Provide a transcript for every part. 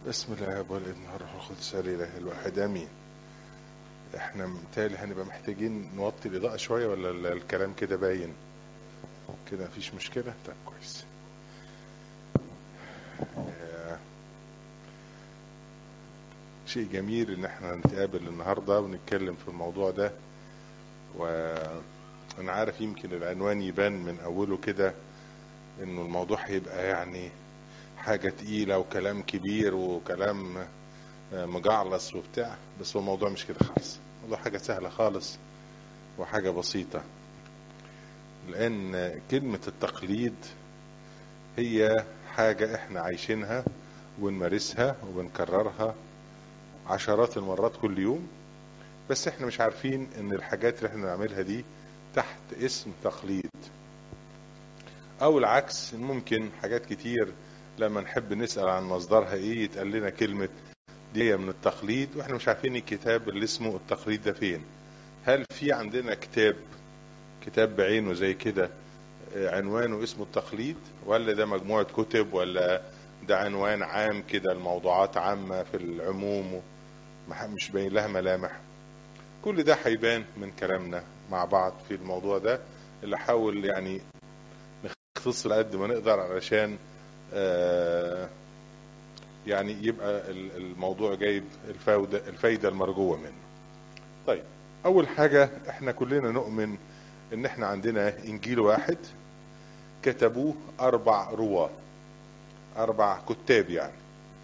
بسم الله والابن والروح القدس الاله الواحد امين احنا متهيألي هنبقى محتاجين نوطي الاضاءة شوية ولا ال- الكلام كده باين كده مفيش مشكلة طيب كويس آه، شيء جميل ان احنا نتقابل النهاردة ونتكلم في الموضوع ده وانا عارف يمكن العنوان يبان من اوله كده انه الموضوع هيبقى يعني حاجة تقيلة وكلام كبير وكلام آه، مجعلص وبتاع بس هو الموضوع مش كده خالص الموضوع حاجة سهلة خالص وحاجة بسيطة لأن كلمة التقليد هي حاجة احنا عايشينها ونمارسها وبنكررها عشرات المرات كل يوم بس احنا مش عارفين ان الحاجات اللي احنا بنعملها دي تحت اسم تقليد او العكس ممكن حاجات كتير لما نحب نسأل عن مصدرها ايه يتقال لنا كلمة دي هي من التقليد واحنا مش عارفين الكتاب اللي اسمه التقليد ده فين هل في عندنا كتاب كتاب بعينه زي كده آه، عنوانه اسمه التقليد ولا ده مجموعة كتب ولا ده عنوان عام كده الموضوعات عامة في العموم ومح- مش باين لها ملامح كل ده هيبان من كلامنا مع بعض في الموضوع ده اللي حاول يعني نختصر قد ما نقدر علشان آه، يعني يبقى ال- الموضوع جايب الفايدة الفايدة المرجوة منه طيب أول حاجة احنا كلنا نؤمن ان احنا عندنا انجيل واحد كتبوه اربع رواه اربع كتاب يعني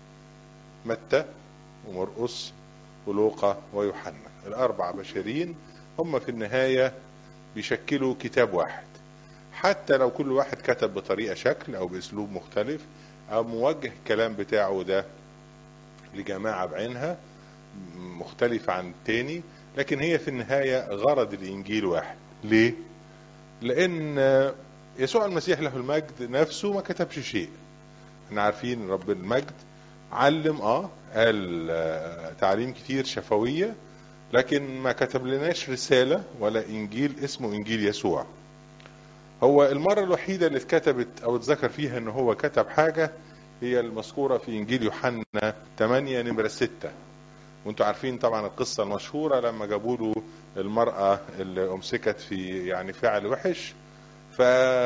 متى ومرقس ولوقا ويوحنا الاربع بشرين هم في النهاية بيشكلوا كتاب واحد حتى لو كل واحد كتب بطريقة شكل او باسلوب مختلف او موجه الكلام بتاعه ده لجماعة بعينها مختلفة عن التاني لكن هي في النهاية غرض الإنجيل واحد ليه؟ لأن يسوع المسيح له المجد نفسه ما كتبش شيء احنا عارفين رب المجد علم اه قال آه، تعليم كتير شفوية لكن ما كتب لناش رسالة ولا إنجيل اسمه إنجيل يسوع هو المرة الوحيدة اللي اتكتبت أو اتذكر فيها إن هو كتب حاجة هي المذكورة في إنجيل يوحنا 8 نمرة 6 وانتوا عارفين طبعا القصة المشهورة لما جابوا له المرأة اللي أمسكت في يعني فعل وحش ف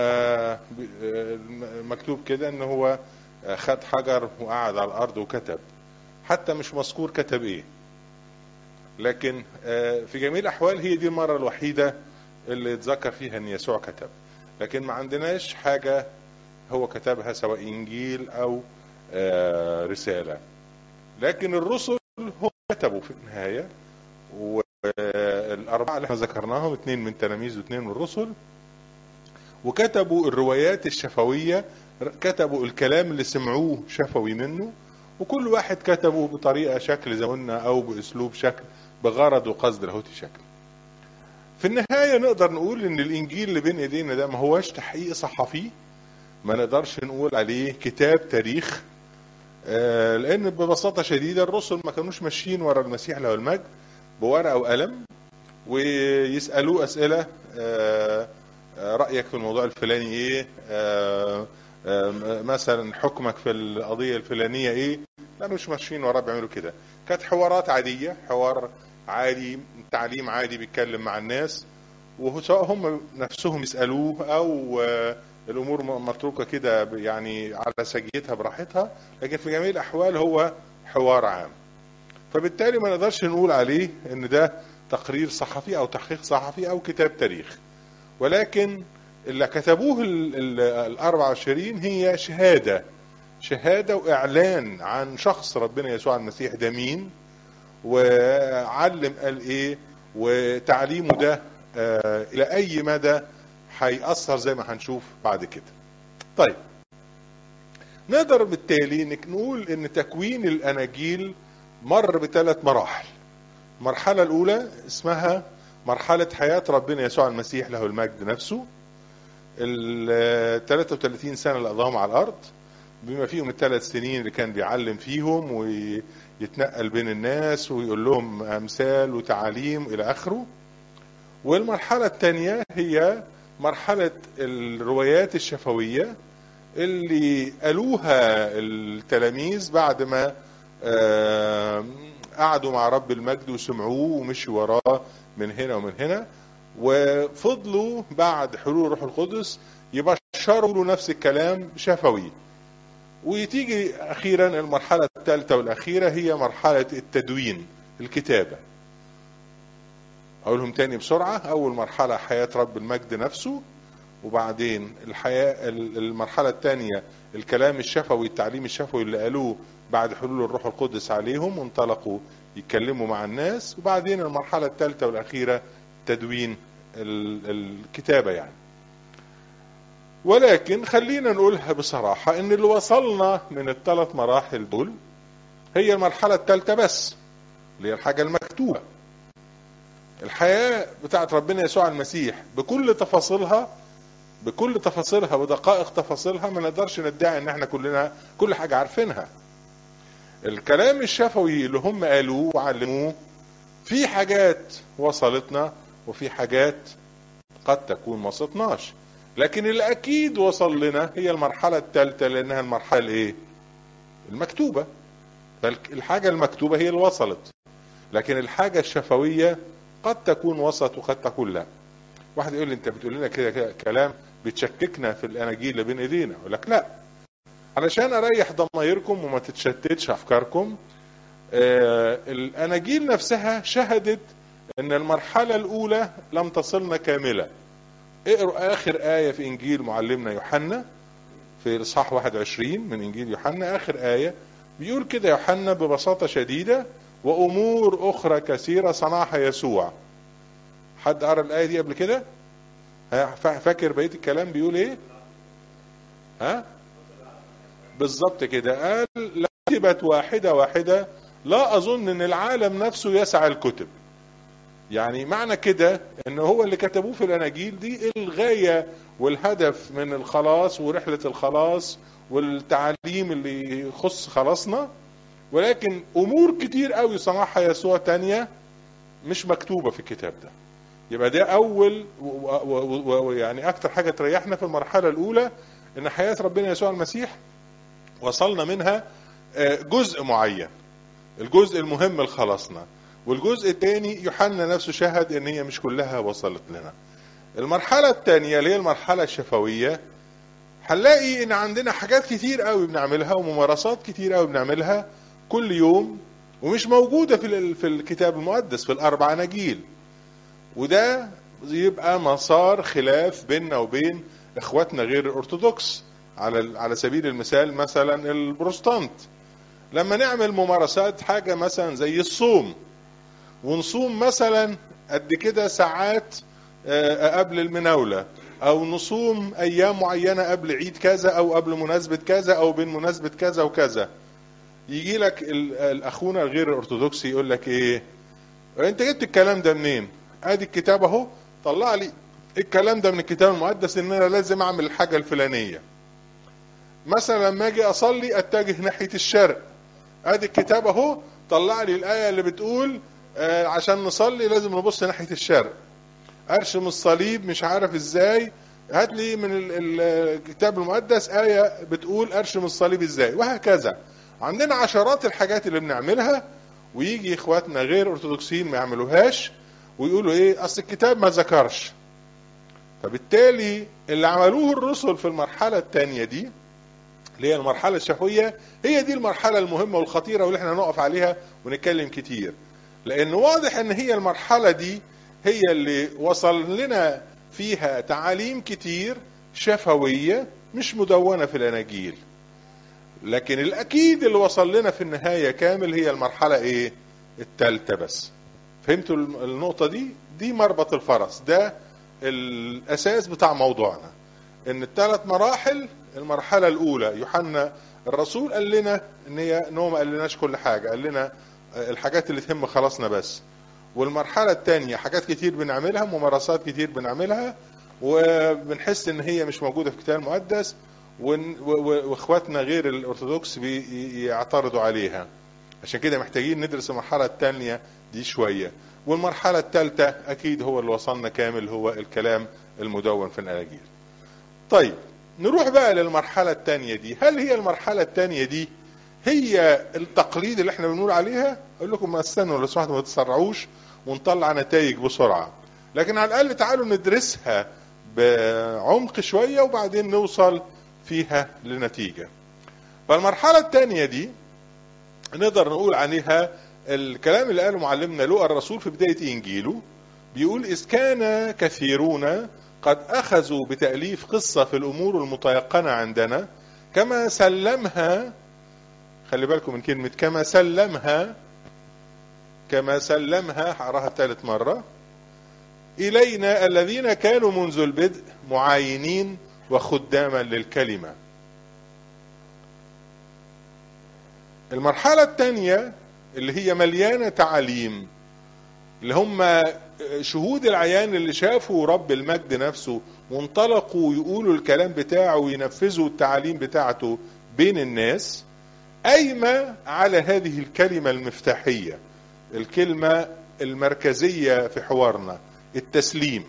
مكتوب كده ان هو خد حجر وقعد على الارض وكتب حتى مش مذكور كتب ايه لكن آه، في جميع الاحوال هي دي المرة الوحيدة اللي اتذكر فيها ان يسوع كتب لكن ما عندناش حاجة هو كتبها سواء انجيل او آه، رسالة لكن الرسل هم كتبوا في النهاية والأربعة اللي احنا ذكرناهم اثنين من تلاميذ واثنين من الرسل وكتبوا الروايات الشفوية كتبوا الكلام اللي سمعوه شفوي منه وكل واحد كتبه بطريقة شكل زي ما قلنا أو بأسلوب شكل بغرض وقصد لاهوتي شكل في النهاية نقدر نقول إن الإنجيل اللي بين إيدينا ده ما هوش تحقيق صحفي ما نقدرش نقول عليه كتاب تاريخ آه، لان ببساطه شديده الرسل ما كانوش ماشيين ورا المسيح له المجد بورقه وقلم ويسالوه اسئله آه، آه، رايك في الموضوع الفلاني ايه آه، آه، مثلا حكمك في القضيه الفلانيه ايه لا مش ماشيين وراه بيعملوا كده كانت حوارات عاديه حوار عادي تعليم عادي بيتكلم مع الناس وسواء هم نفسهم يسالوه او آه، الامور م- متروكه كده ب- يعني على سجيتها براحتها لكن في جميع الاحوال هو حوار عام فبالتالي ما نقدرش نقول عليه ان ده تقرير صحفي او تحقيق صحفي او كتاب تاريخ ولكن اللي كتبوه ال- ال- الأربعة وعشرين هي شهادة شهادة وإعلان عن شخص ربنا يسوع المسيح ده مين وعلم قال إيه وتعليمه ده آه، إلى أي مدى هيأثر زي ما هنشوف بعد كده طيب نقدر بالتالي إنك نقول ان تكوين الاناجيل مر بثلاث مراحل المرحلة الاولى اسمها مرحلة حياة ربنا يسوع المسيح له المجد نفسه ال 33 سنة اللي قضاهم على الارض بما فيهم الثلاث سنين اللي كان بيعلم فيهم ويتنقل بين الناس ويقول لهم امثال وتعاليم الى اخره والمرحلة الثانية هي مرحلة الروايات الشفوية اللي قالوها التلاميذ بعد ما آه، قعدوا مع رب المجد وسمعوه ومشوا وراه من هنا ومن هنا وفضلوا بعد حلول الروح القدس يبشروا له نفس الكلام شفوي وتيجي اخيرا المرحله الثالثه والاخيره هي مرحله التدوين الكتابه اقولهم تاني بسرعه اول مرحله حياه رب المجد نفسه وبعدين الحياه المرحله الثانيه الكلام الشفوي التعليم الشفوي اللي قالوه بعد حلول الروح القدس عليهم وانطلقوا يتكلموا مع الناس وبعدين المرحله الثالثه والاخيره تدوين ال- الكتابه يعني ولكن خلينا نقولها بصراحة ان اللي وصلنا من الثلاث مراحل دول هي المرحلة الثالثة بس اللي هي الحاجة المكتوبة الحياة بتاعت ربنا يسوع المسيح بكل تفاصيلها بكل تفاصيلها ودقائق تفاصيلها ما نقدرش ندعي ان احنا كلنا كل حاجة عارفينها الكلام الشفوي اللي هم قالوه وعلموه في حاجات وصلتنا وفي حاجات قد تكون ما وصلتناش لكن الاكيد وصل لنا هي المرحله الثالثه لانها المرحله الايه المكتوبه فالحاجه المكتوبه هي اللي وصلت لكن الحاجه الشفويه قد تكون وصلت وقد تكون لا واحد يقول لي انت بتقول لنا كده كده كلام بتشككنا في الاناجيل اللي بين ايدينا اقول لك لا علشان اريح ضمايركم وما تتشتتش افكاركم آه الاناجيل نفسها شهدت ان المرحله الاولى لم تصلنا كامله اقروا اخر آية في انجيل معلمنا يوحنا في الاصحاح 21 من انجيل يوحنا اخر آية بيقول كده يوحنا ببساطة شديدة وامور اخرى كثيرة صنعها يسوع حد قرا الآية دي قبل كده ها، فا- فاكر بقية الكلام بيقول ايه ها بالظبط كده قال لا كتبت واحدة واحدة لا اظن ان العالم نفسه يسعى الكتب يعني معنى كده ان هو اللي كتبوه في الاناجيل دي الغايه والهدف من الخلاص ورحله الخلاص والتعليم اللي يخص خلاصنا ولكن امور كتير قوي صنعها يسوع تانية مش مكتوبه في الكتاب ده يبقى ده اول ويعني اكتر حاجه تريحنا في المرحله الاولى ان حياه ربنا يسوع المسيح وصلنا منها آه، جزء معين الجزء المهم لخلاصنا والجزء الثاني يوحنا نفسه شهد ان هي مش كلها وصلت لنا المرحلة الثانية اللي هي المرحلة الشفوية هنلاقي ان عندنا حاجات كتير قوي بنعملها وممارسات كتير قوي بنعملها كل يوم ومش موجودة في ال- في الكتاب المقدس في الاربع اناجيل وده يبقى مسار خلاف بيننا وبين اخواتنا غير الارثوذكس على على سبيل المثال مثلا البروستانت لما نعمل ممارسات حاجة مثلا زي الصوم ونصوم مثلا قد كده ساعات آه، قبل المناولة او نصوم ايام معينة قبل عيد كذا او قبل مناسبة كذا او بين مناسبة كذا وكذا يجي لك ال- الاخونا الغير الارثوذكسي يقول لك ايه انت جبت الكلام ده منين ادي الكتاب اهو طلع لي الكلام ده من الكتاب المقدس ان انا لازم اعمل الحاجة الفلانية مثلا لما اجي اصلي اتجه ناحية الشرق ادي الكتاب اهو طلع لي الايه اللي بتقول آه عشان نصلي لازم نبص ناحيه الشرق ارشم الصليب مش عارف ازاي هات لي من ال- ال- الكتاب المقدس ايه بتقول ارشم الصليب ازاي وهكذا عندنا عشرات الحاجات اللي بنعملها ويجي اخواتنا غير ارثوذكسيين ما يعملوهاش ويقولوا ايه اصل الكتاب ما ذكرش فبالتالي اللي عملوه الرسل في المرحله الثانيه دي اللي هي المرحلة الشفوية هي دي المرحلة المهمة والخطيرة واللي احنا نقف عليها ونتكلم كتير لأن واضح ان هي المرحلة دي هي اللي وصل لنا فيها تعاليم كتير شفوية مش مدونة في الأناجيل لكن الأكيد اللي وصل لنا في النهاية كامل هي المرحلة ايه التالتة بس فهمتوا النقطة دي دي مربط الفرس ده الأساس بتاع موضوعنا ان الثلاث مراحل المرحله الاولى يوحنا الرسول قال لنا ان هي ان هو ما قالناش كل حاجه قال لنا الحاجات اللي تهم خلاصنا بس والمرحله الثانيه حاجات كتير بنعملها ممارسات كتير بنعملها وبنحس ان هي مش موجوده في الكتاب المقدس ون- و- و- واخواتنا غير الارثوذكس بيعترضوا عليها عشان كده محتاجين ندرس المرحله الثانيه دي شويه والمرحله الثالثه اكيد هو اللي وصلنا كامل هو الكلام المدون في الاناجيل طيب نروح بقى للمرحلة الثانية دي هل هي المرحلة الثانية دي هي التقليد اللي احنا بنقول عليها اقول لكم ما استنوا لو سمحتوا ما تسرعوش ونطلع نتائج بسرعه لكن على الاقل تعالوا ندرسها بعمق شويه وبعدين نوصل فيها لنتيجه فالمرحله الثانيه دي نقدر نقول عليها الكلام اللي قاله معلمنا لوقا الرسول في بدايه انجيله بيقول اذ كان كثيرون قد اخذوا بتاليف قصه في الامور المتيقنه عندنا كما سلمها خلي بالكم من كلمة كما سلمها كما سلمها هقراها ثالث مرة إلينا الذين كانوا منذ البدء معاينين وخداما للكلمة المرحلة الثانية اللي هي مليانة تعاليم اللي هم شهود العيان اللي شافوا رب المجد نفسه وانطلقوا يقولوا الكلام بتاعه وينفذوا التعاليم بتاعته بين الناس قايمة على هذه الكلمة المفتاحية الكلمة المركزية في حوارنا التسليم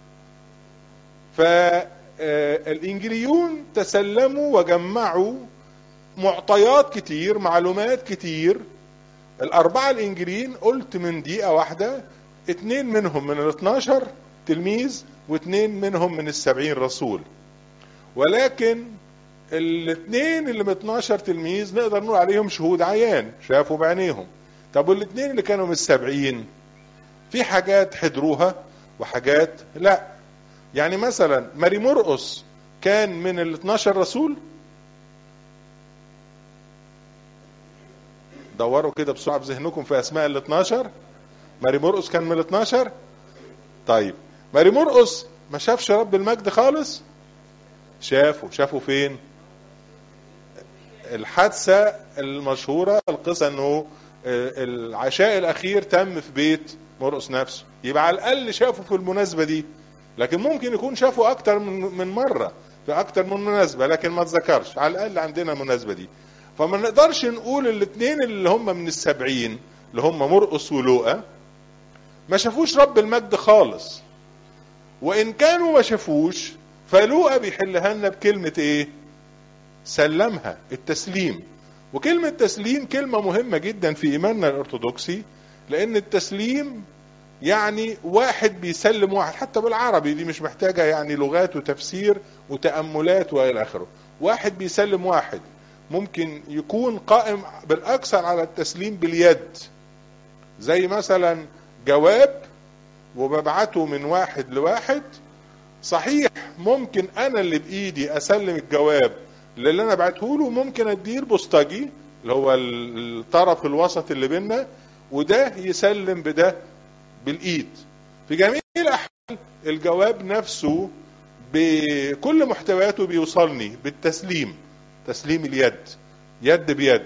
فالإنجليون تسلموا وجمعوا معطيات كتير معلومات كتير الأربعة الإنجليين قلت من دقيقة واحدة اتنين منهم من ال 12 تلميذ واتنين منهم من السبعين رسول ولكن الاثنين اللي من 12 تلميذ نقدر نقول عليهم شهود عيان شافوا بعينيهم طب والاثنين اللي كانوا من السبعين في حاجات حضروها وحاجات لا يعني مثلا ماري مرقس كان من ال 12 رسول دوروا كده بسرعه في ذهنكم في اسماء ال 12 ماري مرقس كان من ال 12 طيب ماري مرقس ما شافش رب المجد خالص شافوا شافوا فين الحادثة المشهورة القصة انه العشاء الاخير تم في بيت مرقس نفسه يبقى على الاقل شافوا في المناسبة دي لكن ممكن يكون شافوا اكتر من مرة في اكتر من مناسبة لكن ما تذكرش على الاقل عندنا المناسبة دي فما نقدرش نقول الاثنين اللي هم من السبعين اللي هم مرقس ولوقا ما شافوش رب المجد خالص وان كانوا ما شافوش فلوقا بيحلها لنا بكلمة ايه سلمها التسليم وكلمة تسليم كلمة مهمة جدا في إيماننا الأرثوذكسي لأن التسليم يعني واحد بيسلم واحد حتى بالعربي دي مش محتاجة يعني لغات وتفسير وتأملات وإلى آخره واحد بيسلم واحد ممكن يكون قائم بالأكثر على التسليم باليد زي مثلا جواب وببعته من واحد لواحد صحيح ممكن أنا اللي بإيدي أسلم الجواب اللي انا بعته له ممكن اديه البوسطجي اللي هو الطرف الوسط اللي بينا وده يسلم بده بالايد في جميع الاحوال الجواب نفسه بكل محتوياته بيوصلني بالتسليم تسليم اليد يد بيد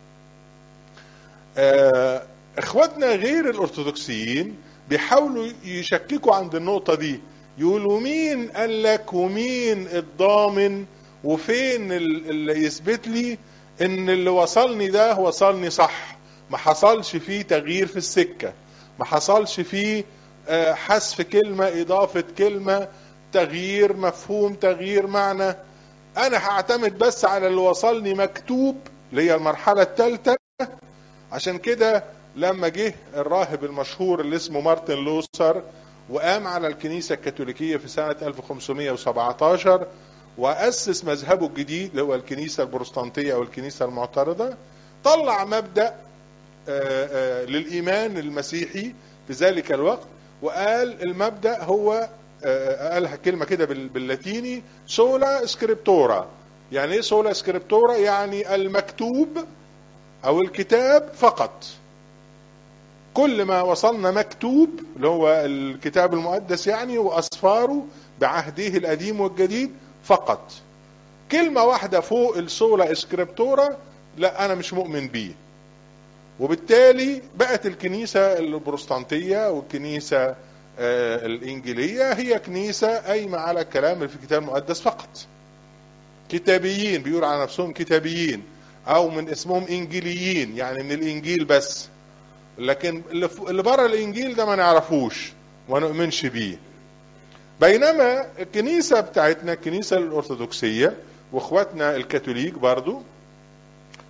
آه اخواتنا غير الارثوذكسيين بيحاولوا يشككوا عند النقطة دي يقولوا مين قال لك ومين الضامن وفين اللي يثبت لي ان اللي وصلني ده وصلني صح ما حصلش فيه تغيير في السكة ما حصلش فيه حذف كلمة اضافة كلمة تغيير مفهوم تغيير معنى انا هعتمد بس على اللي وصلني مكتوب اللي هي المرحلة الثالثة عشان كده لما جه الراهب المشهور اللي اسمه مارتن لوثر وقام على الكنيسة الكاثوليكية في سنة 1517 وأسس مذهبه الجديد اللي هو الكنيسة البروتستانتية أو الكنيسة المعترضة طلع مبدأ للإيمان المسيحي في ذلك الوقت وقال المبدأ هو قالها كلمة كده باللاتيني سولا سكريبتورا يعني ايه سولا سكريبتورا يعني المكتوب او الكتاب فقط كل ما وصلنا مكتوب اللي هو الكتاب المقدس يعني واسفاره بعهده القديم والجديد فقط كلمة واحدة فوق السولا اسكريبتورا لا انا مش مؤمن بيه وبالتالي بقت الكنيسة البروتستانتية والكنيسة آه الإنجيلية هي كنيسة قايمة على الكلام اللي في الكتاب المقدس فقط كتابيين بيقول على نفسهم كتابيين أو من اسمهم إنجيليين يعني من الإنجيل بس لكن اللي بره الإنجيل ده ما نعرفوش وما نؤمنش بيه بينما الكنيسة بتاعتنا الكنيسة الأرثوذكسية واخواتنا الكاثوليك برضو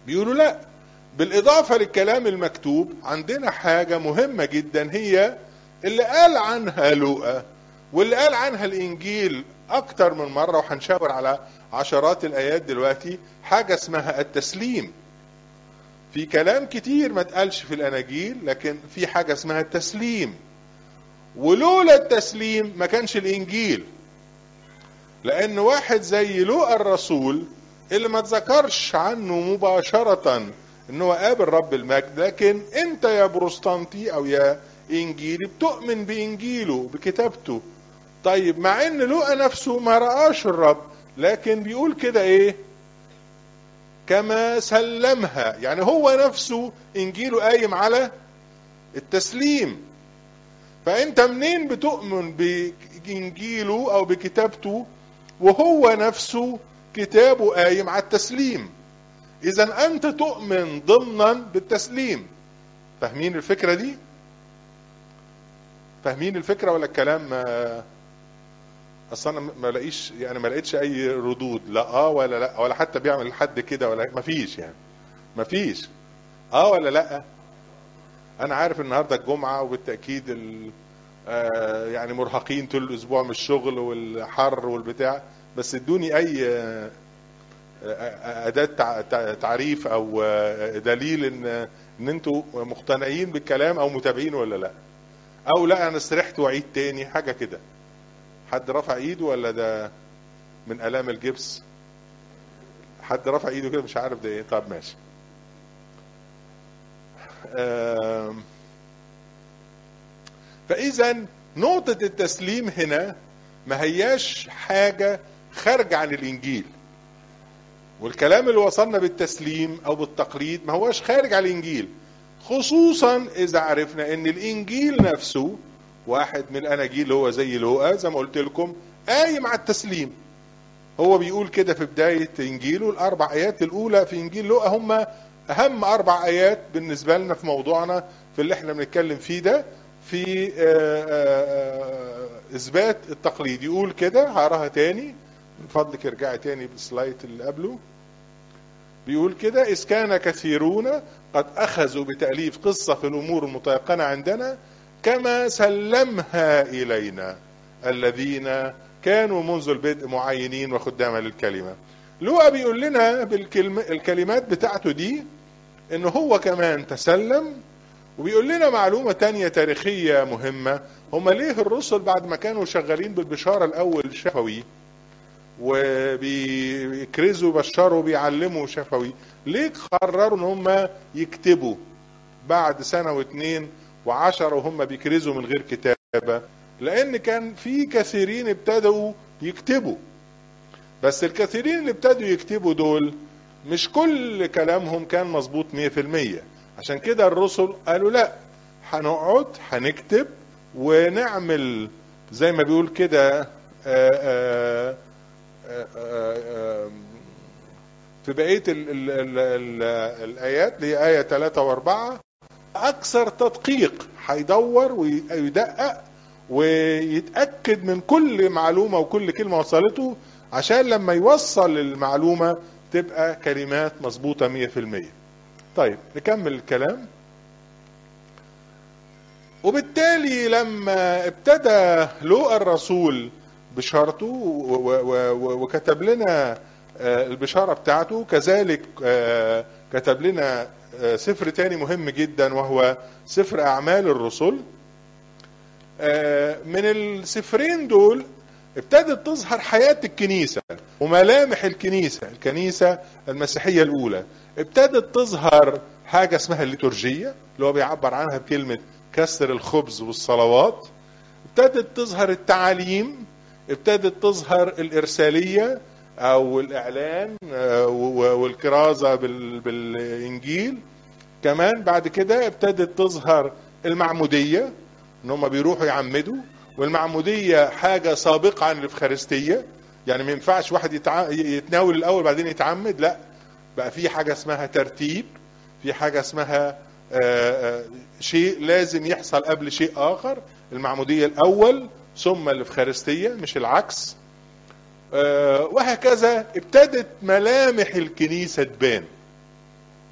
بيقولوا لا بالإضافة للكلام المكتوب عندنا حاجة مهمة جدا هي اللي قال عنها لوقا واللي قال عنها الإنجيل أكتر من مرة وهنشاور على عشرات الآيات دلوقتي حاجة اسمها التسليم في كلام كتير ما اتقالش في الأناجيل لكن في حاجة اسمها التسليم ولولا التسليم ما كانش الإنجيل لأن واحد زي لوقا الرسول اللي ما تذكرش عنه مباشرة ان هو قابل رب المجد لكن انت يا بروستانتي او يا انجيلي بتؤمن بانجيله بكتابته طيب مع ان لوقا نفسه ما رآش الرب لكن بيقول كده ايه كما سلمها يعني هو نفسه انجيله قايم على التسليم فانت منين بتؤمن بانجيله او بكتابته وهو نفسه كتابه قايم على التسليم اذا انت تؤمن ضمنا بالتسليم فاهمين الفكره دي فاهمين الفكره ولا الكلام اصلا ما لاقيش يعني ما لقيتش اي ردود لا اه ولا لا ولا حتى بيعمل حد كده ولا ما فيش يعني ما فيش اه ولا لا انا عارف النهارده الجمعه وبالتاكيد ال آه يعني مرهقين طول الاسبوع من الشغل والحر والبتاع بس ادوني اي آه اداه تعريف او دليل ان ان انتوا مقتنعين بالكلام او متابعين ولا لا او لا انا استرحت واعيد تاني حاجه كده حد رفع ايده ولا ده من الام الجبس حد رفع ايده كده مش عارف ده ايه طب ماشي فاذا نقطه التسليم هنا ما هياش حاجه خارجه عن الانجيل والكلام اللي وصلنا بالتسليم او بالتقليد ما هوش خارج على الانجيل خصوصا اذا عرفنا ان الانجيل نفسه واحد من الاناجيل اللي هو زي لوقا زي ما قلت لكم قايم على التسليم هو بيقول كده في بداية إنجيله الأربع آيات الأولى في إنجيل لوقا هم أهم أربع آيات بالنسبة لنا في موضوعنا في اللي احنا بنتكلم فيه ده في آآ آآ إثبات التقليد يقول كده هقراها تاني من فضلك ارجعي تاني بالسلايد اللي قبله بيقول كده إذ كان كثيرون قد أخذوا بتأليف قصة في الأمور المتيقنة عندنا كما سلمها إلينا الذين كانوا منذ البدء معينين وخداما للكلمة لوقا بيقول لنا بالكلمات بتاعته دي ان هو كمان تسلم وبيقول لنا معلومة تانية تاريخية مهمة هم ليه الرسل بعد ما كانوا شغالين بالبشارة الأول شفوي وبيكرزوا بشروا بيعلموا شفوي ليه قرروا ان هم يكتبوا بعد سنة واثنين وعشرة وهم بيكرزوا من غير كتابة لان كان في كثيرين ابتدوا يكتبوا بس الكثيرين اللي ابتدوا يكتبوا دول مش كل كلامهم كان مظبوط 100% عشان كده الرسل قالوا لا هنقعد هنكتب ونعمل زي ما بيقول كده في بقية ال ال ال ال الآيات اللي هي آية 3 و4 أكثر تدقيق هيدور ويدقق ويتأكد من كل معلومة وكل كلمة وصلته عشان لما يوصل المعلومة تبقى كلمات مظبوطة مية في المية طيب نكمل الكلام وبالتالي لما ابتدى لوقا الرسول بشارته وكتب لنا البشارة بتاعته كذلك كتب لنا سفر تاني مهم جدا وهو سفر أعمال الرسل من السفرين دول ابتدت تظهر حياة الكنيسة وملامح الكنيسة الكنيسة المسيحية الأولى ابتدت تظهر حاجة اسمها الليتورجية اللي هو بيعبر عنها بكلمة كسر الخبز والصلوات ابتدت تظهر التعاليم ابتدت تظهر الإرسالية أو الإعلان والكرازة بالإنجيل كمان بعد كده ابتدت تظهر المعمودية ان هم بيروحوا يعمدوا والمعمودية حاجة سابقة عن الإفخارستية يعني ما ينفعش واحد يتع... يتناول الأول بعدين يتعمد لا بقى في حاجة اسمها ترتيب في حاجة اسمها آآ آآ شيء لازم يحصل قبل شيء آخر المعمودية الأول ثم الإفخارستية مش العكس وهكذا ابتدت ملامح الكنيسة تبان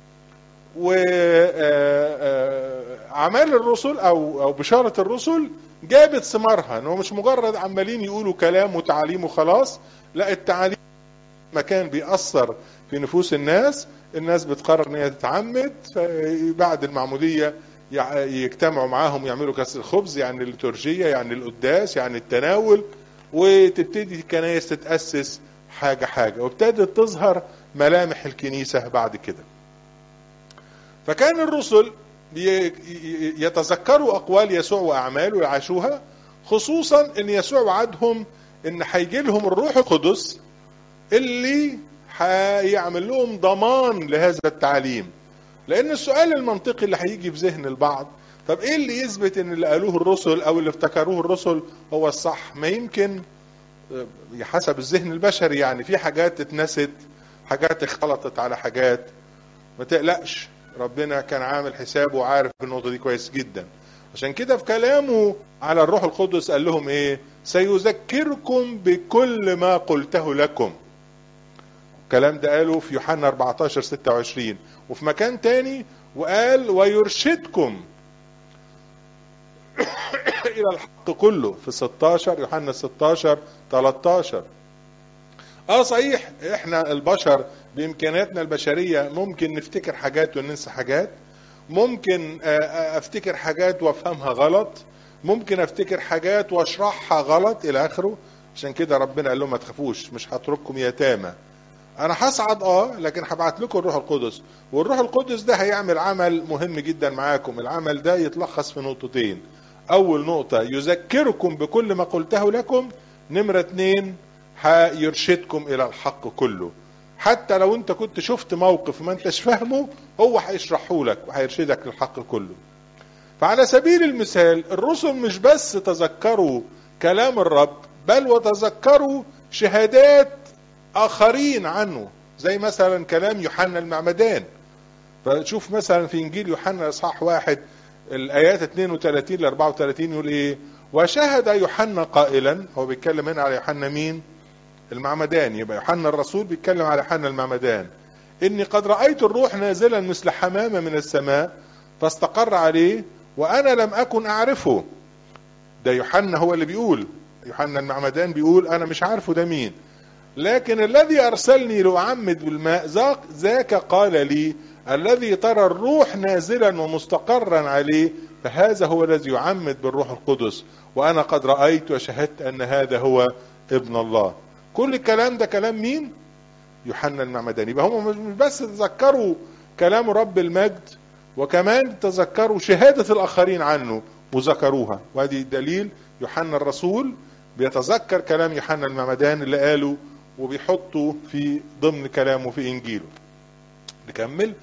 وأعمال الرسل أو أو بشارة الرسل جابت ثمارها إن هو مش مجرد عمالين يقولوا كلام وتعاليم وخلاص لا التعاليم مكان بيأثر في نفوس الناس الناس بتقرر ان هي تتعمد بعد المعمودية يجتمعوا معاهم يعملوا كاس الخبز يعني الليتورجية يعني القداس يعني التناول وتبتدي الكنائس تتأسس حاجة حاجة وابتدت تظهر ملامح الكنيسة بعد كده فكان الرسل يتذكروا أقوال يسوع وأعماله ويعاشوها خصوصا ان يسوع وعدهم ان هيجي لهم الروح القدس اللي هيعمل لهم ضمان لهذا التعليم لان السؤال المنطقي اللي هيجي في ذهن البعض طب ايه اللي يثبت ان اللي قالوه الرسل او اللي افتكروه الرسل هو الصح ما يمكن حسب الذهن البشري يعني في حاجات اتنست حاجات اختلطت على حاجات ما تقلقش ربنا كان عامل حسابه وعارف النقطه دي كويس جدا عشان كده في كلامه على الروح القدس قال لهم ايه سيذكركم بكل ما قلته لكم الكلام ده قاله في يوحنا 14 26 وفي مكان تاني وقال ويرشدكم الى الحق كله في 16 يوحنا 16 13 اه صحيح احنا البشر بامكانياتنا البشريه ممكن نفتكر حاجات وننسى حاجات ممكن افتكر حاجات وافهمها غلط ممكن افتكر حاجات واشرحها غلط الى اخره عشان كده ربنا قال لهم ما تخافوش مش هترككم يتامى انا هصعد اه لكن هبعت لكم الروح القدس والروح القدس ده هيعمل عمل مهم جدا معاكم العمل ده يتلخص في نقطتين اول نقطة يذكركم بكل ما قلته لكم نمرة اتنين هيرشدكم الى الحق كله حتى لو انت كنت شفت موقف ما انتش فاهمه هو هيشرحه لك وهيرشدك للحق كله فعلى سبيل المثال الرسل مش بس تذكروا كلام الرب بل وتذكروا شهادات اخرين عنه زي مثلا كلام يوحنا المعمدان فتشوف مثلا في انجيل يوحنا اصحاح واحد الايات 32 ل 34 يقول ايه وشهد يوحنا قائلا هو بيتكلم هنا على يوحنا مين المعمدان يبقى يوحنا الرسول بيتكلم على يوحنا المعمدان اني قد رايت الروح نازلا مثل حمامه من السماء فاستقر عليه وانا لم اكن اعرفه ده يوحنا هو اللي بيقول يوحنا المعمدان بيقول انا مش عارفه ده مين لكن الذي ارسلني لاعمد بالماء ذاك قال لي الذي ترى الروح نازلا ومستقرا عليه فهذا هو الذي يعمد بالروح القدس وانا قد رايت وشهدت ان هذا هو ابن الله كل الكلام ده كلام مين يوحنا المعمداني يبقى هم مش بس تذكروا كلام رب المجد وكمان تذكروا شهادة الآخرين عنه وذكروها وهذه دليل يوحنا الرسول بيتذكر كلام يوحنا المعمدان اللي قاله وبيحطه في ضمن كلامه في إنجيله نكمل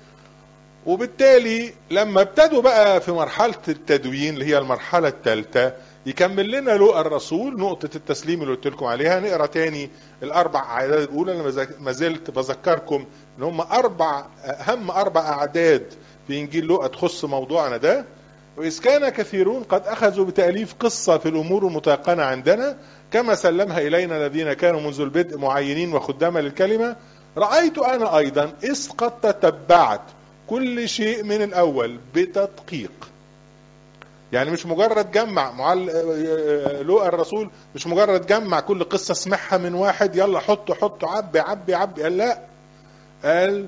وبالتالي لما ابتدوا بقى في مرحلة التدوين اللي هي المرحلة الثالثة يكمل لنا لقى الرسول نقطة التسليم اللي قلت لكم عليها نقرا تاني الأربع أعداد الأولى أنا ما زلت بذكركم إن هم أربع أهم أربع أعداد في إنجيل لقى تخص موضوعنا ده وإذ كان كثيرون قد أخذوا بتأليف قصة في الأمور المتيقنة عندنا كما سلمها إلينا الذين كانوا منذ البدء معينين وخداما للكلمة رأيت أنا أيضا إذ قد تتبعت كل شيء من الأول بتدقيق يعني مش مجرد جمع معل... لقى الرسول مش مجرد جمع كل قصة سمعها من واحد يلا حطه حطه عبي عبي عبي قال لا قال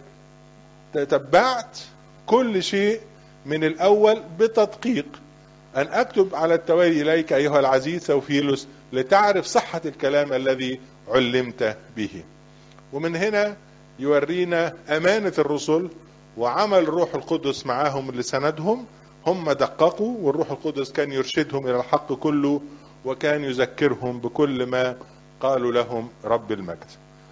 تتبعت كل شيء من الأول بتدقيق أن أكتب على التوالي إليك أيها العزيز سوفيلوس لتعرف صحة الكلام الذي علمت به ومن هنا يورينا أمانة الرسل وعمل الروح القدس معاهم اللي سندهم هم دققوا والروح القدس كان يرشدهم إلى الحق كله وكان يذكرهم بكل ما قالوا لهم رب المجد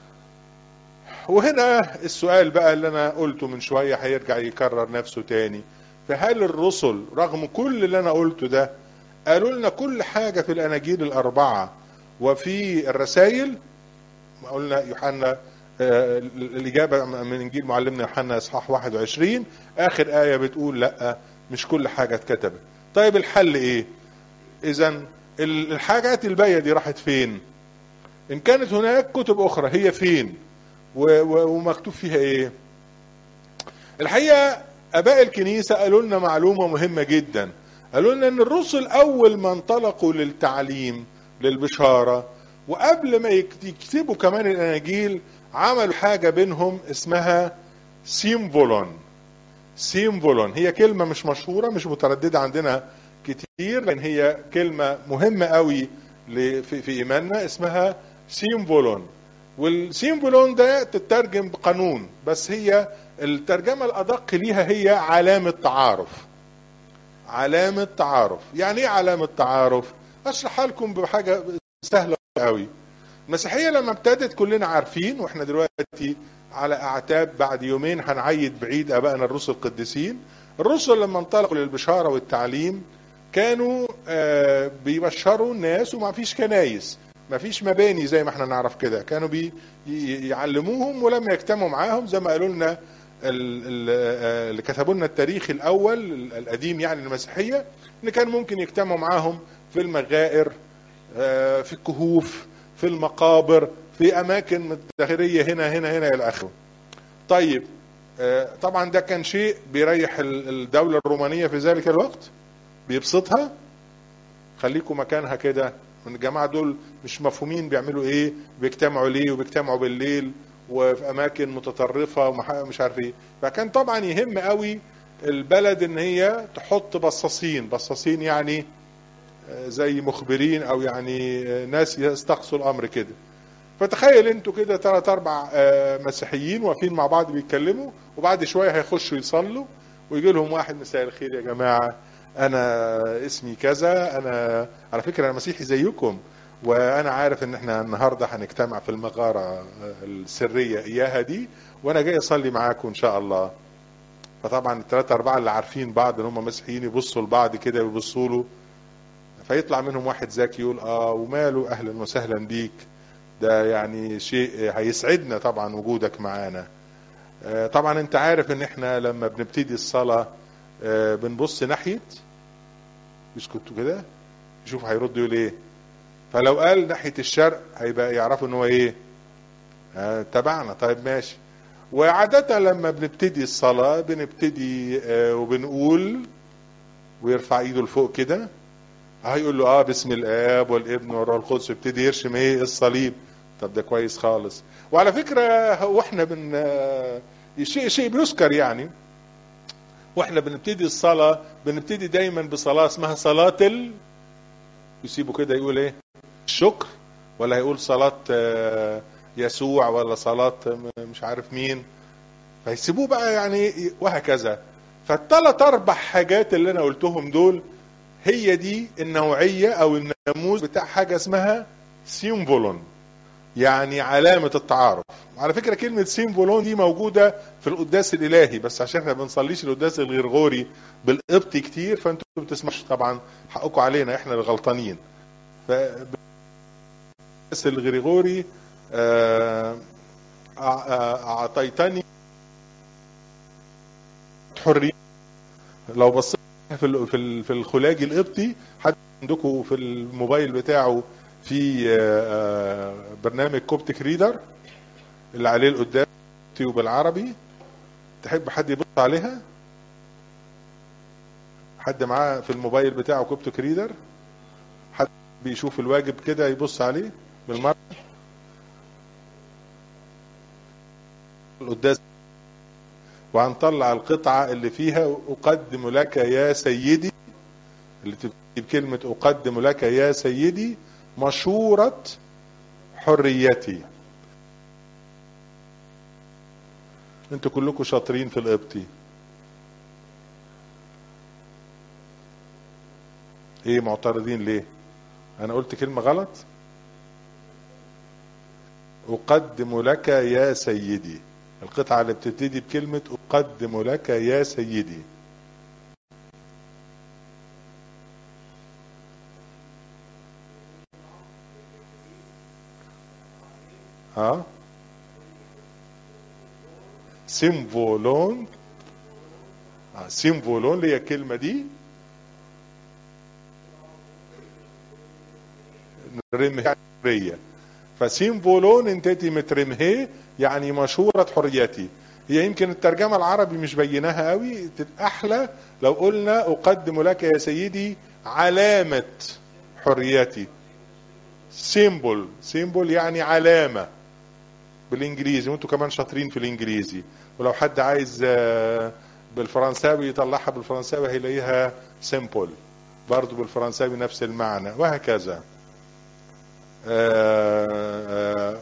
وهنا السؤال بقى اللي أنا قلته من شوية هيرجع يكرر نفسه تاني فهل الرسل رغم كل اللي أنا قلته ده قالوا لنا كل حاجة في الأناجيل الأربعة وفي الرسائل قلنا يوحنا الإجابة من إنجيل معلمنا يوحنا إصحاح 21 آخر آية بتقول لأ مش كل حاجة اتكتبت طيب الحل إيه إذا الحاجات الباقية دي راحت فين إن كانت هناك كتب أخرى هي فين ومكتوب فيها إيه الحقيقة اباء الكنيسه قالوا لنا معلومه مهمه جدا قالوا لنا ان الرسل اول ما انطلقوا للتعليم للبشاره وقبل ما يكتبوا كمان الاناجيل عملوا حاجه بينهم اسمها سيمبولون سيمبولون هي كلمه مش مشهوره مش متردده عندنا كتير لان هي كلمه مهمه قوي في, في ايماننا اسمها سيمبولون والسيمبولون ده تترجم بقانون بس هي الترجمه الادق ليها هي علامه تعارف علامه تعارف يعني ايه علامه تعارف اشرحها لكم بحاجه سهله قوي المسيحيه لما ابتدت كلنا عارفين واحنا دلوقتي على اعتاب بعد يومين هنعيد بعيد ابائنا الرسل القديسين الرسل لما انطلقوا للبشاره والتعليم كانوا آه بيبشروا الناس وما فيش كنايس ما فيش مباني زي ما احنا نعرف كده كانوا بيعلموهم ولما يجتمعوا معاهم زي ما قالوا لنا اللي كتبوا لنا التاريخ الاول القديم يعني المسيحيه ان كان ممكن يجتمعوا معاهم في المغائر في الكهوف في المقابر في اماكن مدخريه هنا هنا هنا الى اخره. طيب طبعا ده كان شيء بيريح الدوله الرومانيه في ذلك الوقت بيبسطها خليكم مكانها كده من الجماعه دول مش مفهومين بيعملوا ايه بيجتمعوا ليه وبيجتمعوا بالليل وفي اماكن متطرفه ومش عارف ايه فكان طبعا يهم قوي البلد ان هي تحط بصاصين بصاصين يعني زي مخبرين او يعني ناس يستقصوا الامر كده فتخيل انتوا كده ثلاث اربع مسيحيين واقفين مع بعض بيتكلموا وبعد شويه هيخشوا يصلوا ويجي لهم واحد مساء الخير يا جماعه انا اسمي كذا انا على فكره انا مسيحي زيكم وانا عارف ان احنا النهارده هنجتمع في المغاره السريه اياها دي وانا جاي اصلي معاكم ان شاء الله فطبعا الثلاثه اربعه اللي عارفين بعض ان هم مسيحيين يبصوا لبعض كده ويبصوا له فيطلع منهم واحد ذكي يقول اه وماله اهلا وسهلا بيك ده يعني شيء هيسعدنا طبعا وجودك معانا آه طبعا انت عارف ان احنا لما بنبتدي الصلاه آه بنبص ناحيه يسكتوا كده يشوف هيرد يقول ايه فلو قال ناحيه الشرق هيبقى يعرفوا ان هو ايه آه تبعنا طيب ماشي وعادة لما بنبتدي الصلاة بنبتدي آه وبنقول ويرفع ايده لفوق كده هيقول له اه باسم الاب والابن والروح القدس يبتدي يرشم ايه الصليب طب ده كويس خالص وعلى فكرة واحنا بن آه شيء شيء بيذكر يعني واحنا بنبتدي الصلاة بنبتدي دايما بصلاة اسمها صلاة ال يسيبه كده يقول ايه الشكر ولا هيقول صلاة يسوع ولا صلاة مش عارف مين فيسيبوه بقى يعني وهكذا فالثلاث اربع حاجات اللي انا قلتهم دول هي دي النوعية او الناموس بتاع حاجة اسمها سيمبولون يعني علامة التعارف على فكرة كلمة سيمبولون دي موجودة في القداس الإلهي بس عشان احنا بنصليش القداس الغرغوري بالقبطي كتير فانتوا ما بتسمعوش طبعا حقكم علينا احنا الغلطانين ف الغريغوري أعطيتني حرية لو بصيت في في الخلاجي القبطي حد عندكم في الموبايل بتاعه في برنامج كوبتك ريدر اللي عليه القدام بالعربي تحب حد يبص عليها حد معاه في الموبايل بتاعه كوبتك ريدر حد بيشوف الواجب كده يبص عليه بالمرة القداس وهنطلع القطعة اللي فيها أقدم لك يا سيدي اللي تبتدي بكلمة أقدم لك يا سيدي مشورة حريتي انتوا كلكم شاطرين في القبطي ايه معترضين ليه انا قلت كلمة غلط اقدم لك يا سيدي القطعة اللي بتبتدي بكلمة اقدم لك يا سيدي ها سيمفولون آه. سيمفولون اللي هي الكلمة دي رمهية فسيمفولون انتتي مترمهي يعني مشورة حريتي هي يمكن الترجمة العربي مش بيناها قوي تبقى أحلى لو قلنا أقدم لك يا سيدي علامة حريتي سيمبل سيمبل يعني علامة بالإنجليزي وأنتوا كمان شاطرين في الإنجليزي ولو حد عايز آه، بالفرنساوي يطلعها بالفرنساوي هيلاقيها سيمبل برضو بالفرنساوي نفس المعنى وهكذا آه، آه،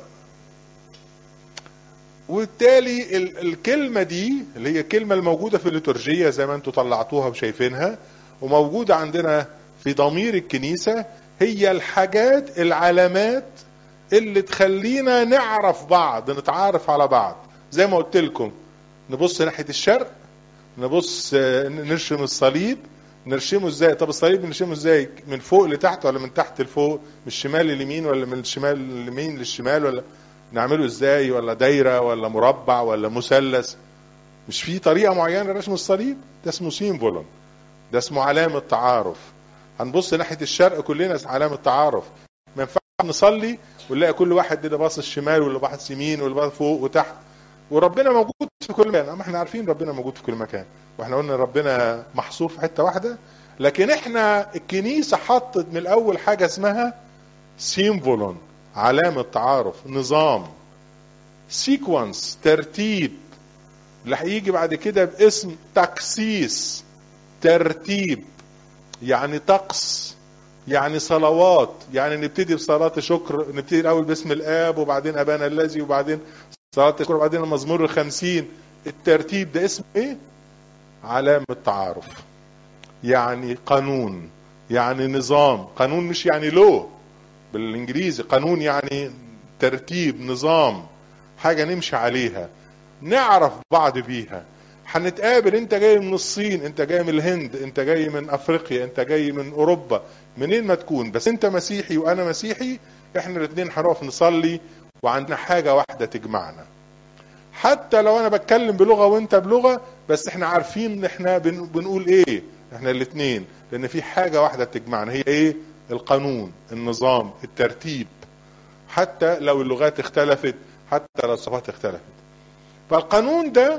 وبالتالي ال- الكلمة دي اللي هي الكلمة الموجودة في الليتورجية زي ما انتم طلعتوها وشايفينها وموجودة عندنا في ضمير الكنيسة هي الحاجات العلامات اللي تخلينا نعرف بعض نتعارف على بعض زي ما قلت لكم نبص ناحية الشرق نبص آه، نرشم الصليب نرشمه ازاي طب الصليب نرشمه ازاي من فوق لتحت ولا من تحت لفوق من الشمال لليمين ولا من الشمال لليمين للشمال ولا نعمله ازاي ولا دايره ولا مربع ولا مثلث مش في طريقه معينه لرسم الصليب ده اسمه سيمبولون ده اسمه علامه تعارف هنبص ناحيه الشرق كلنا علامه تعارف ما ينفعش نصلي ونلاقي كل واحد كده باصص شمال واللي باصص يمين واللي باصص فوق وتحت وربنا موجود في كل مكان اما احنا عارفين ربنا موجود في كل مكان واحنا قلنا ربنا محصور في حته واحده لكن احنا الكنيسه حطت من الاول حاجه اسمها سيمبولون علامه تعارف نظام سيكونس ترتيب اللي هيجي بعد كده باسم تقسيس ترتيب يعني طقس يعني صلوات يعني نبتدي بصلاة شكر نبتدي الأول باسم الآب وبعدين أبانا الذي وبعدين صلاة الشكر وبعدين المزمور الخمسين الترتيب ده اسمه إيه؟ علامة تعارف يعني قانون يعني نظام قانون مش يعني لو بالإنجليزي قانون يعني ترتيب نظام حاجة نمشي عليها نعرف بعض بيها هنتقابل انت جاي من الصين انت جاي من الهند انت جاي من افريقيا انت جاي من اوروبا منين ما تكون بس انت مسيحي وانا مسيحي احنا الاثنين هنقف نصلي وعندنا حاجة واحدة تجمعنا حتى لو انا بتكلم بلغة وانت بلغة بس احنا عارفين ان احنا بن بنقول ايه احنا الاثنين لان في حاجة واحدة تجمعنا هي ايه القانون النظام الترتيب حتى لو اللغات اختلفت حتى لو الصفات اختلفت فالقانون ده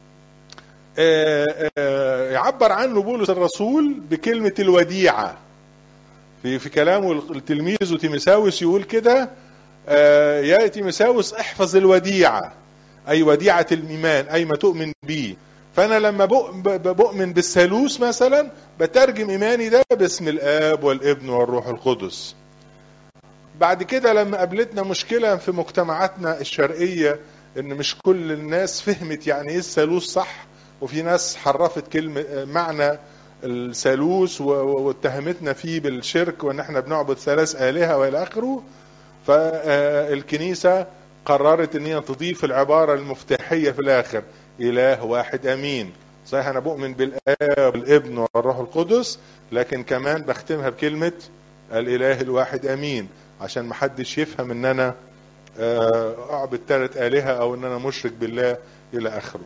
آه، آه، يعبر عنه بولس الرسول بكلمة الوديعة في في كلامه لتلميذه تيمساوس يقول كده آه، يا تيمساوس احفظ الوديعة أي وديعة الإيمان أي ما تؤمن به فأنا لما بؤ- ب- بؤمن بالثالوث مثلا بترجم إيماني ده باسم الآب والابن والروح القدس بعد كده لما قابلتنا مشكلة في مجتمعاتنا الشرقية ان مش كل الناس فهمت يعني ايه الثالوث صح وفي ناس حرفت كلمة معنى الثالوث و- و- واتهمتنا فيه بالشرك وان احنا بنعبد ثلاث آلهة والى اخره فالكنيسة قررت ان هي تضيف العبارة المفتاحية في الاخر اله واحد امين صحيح انا بؤمن بالاب والابن والروح القدس لكن كمان بختمها بكلمة الاله الواحد امين عشان محدش يفهم ان انا آه، اعبد ثلاث الهه او ان انا مشرك بالله الى اخره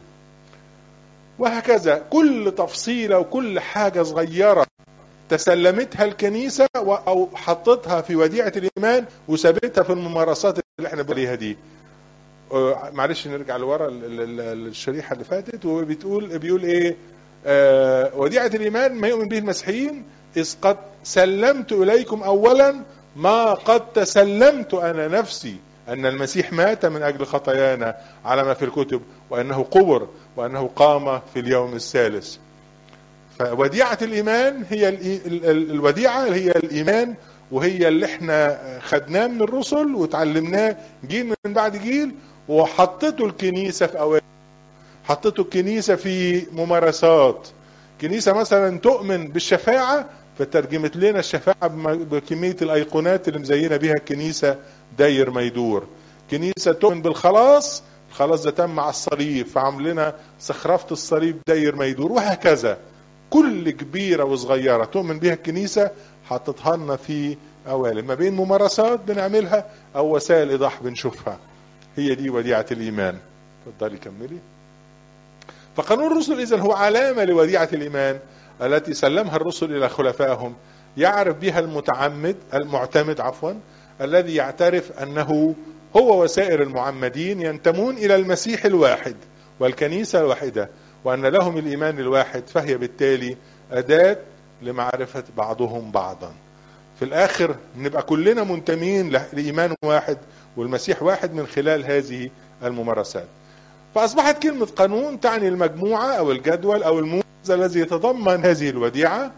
وهكذا كل تفصيله وكل حاجه صغيره تسلمتها الكنيسه و- او حطتها في وديعه الايمان وسابتها في الممارسات اللي احنا بنقولها دي آه، معلش نرجع لورا ال- ال- ال- الشريحه اللي فاتت وبتقول بيقول ايه آه، وديعه الايمان ما يؤمن به المسيحيين اذ قد سلمت اليكم اولا ما قد تسلمت انا نفسي ان المسيح مات من اجل خطايانا على ما في الكتب وانه قبر وانه قام في اليوم الثالث فوديعة الإيمان هي الإي- ال- ال- الوديعة هي الإيمان وهي اللي احنا خدناه من الرسل وتعلمناه جيل من بعد جيل وحطته الكنيسة في أوائل حطته الكنيسة في ممارسات كنيسة مثلا تؤمن بالشفاعة فترجمت لنا الشفاعة بم- بكمية الأيقونات اللي مزينة بيها الكنيسة داير ما يدور كنيسة تؤمن بالخلاص الخلاص ده تم على الصليب فعمل لنا سخرفة الصليب داير ما يدور وهكذا كل كبيرة وصغيرة تؤمن بها الكنيسة حطتها لنا في أوائل ما بين ممارسات بنعملها أو وسائل إيضاح بنشوفها هي دي وديعة الإيمان اتفضلي كملي فقانون الرسل إذن هو علامة لوديعة الإيمان التي سلمها الرسل إلى خلفائهم يعرف بها المتعمد المعتمد عفوا الذي يعترف أنه هو وسائر المعمدين ينتمون إلى المسيح الواحد والكنيسة الواحدة وأن لهم الإيمان الواحد فهي بالتالي أداة لمعرفة بعضهم بعضا في الآخر نبقى كلنا منتمين لإيمان واحد والمسيح واحد من خلال هذه الممارسات فأصبحت كلمة قانون تعني المجموعة أو الجدول أو الموز الذي يتضمن هذه الوديعة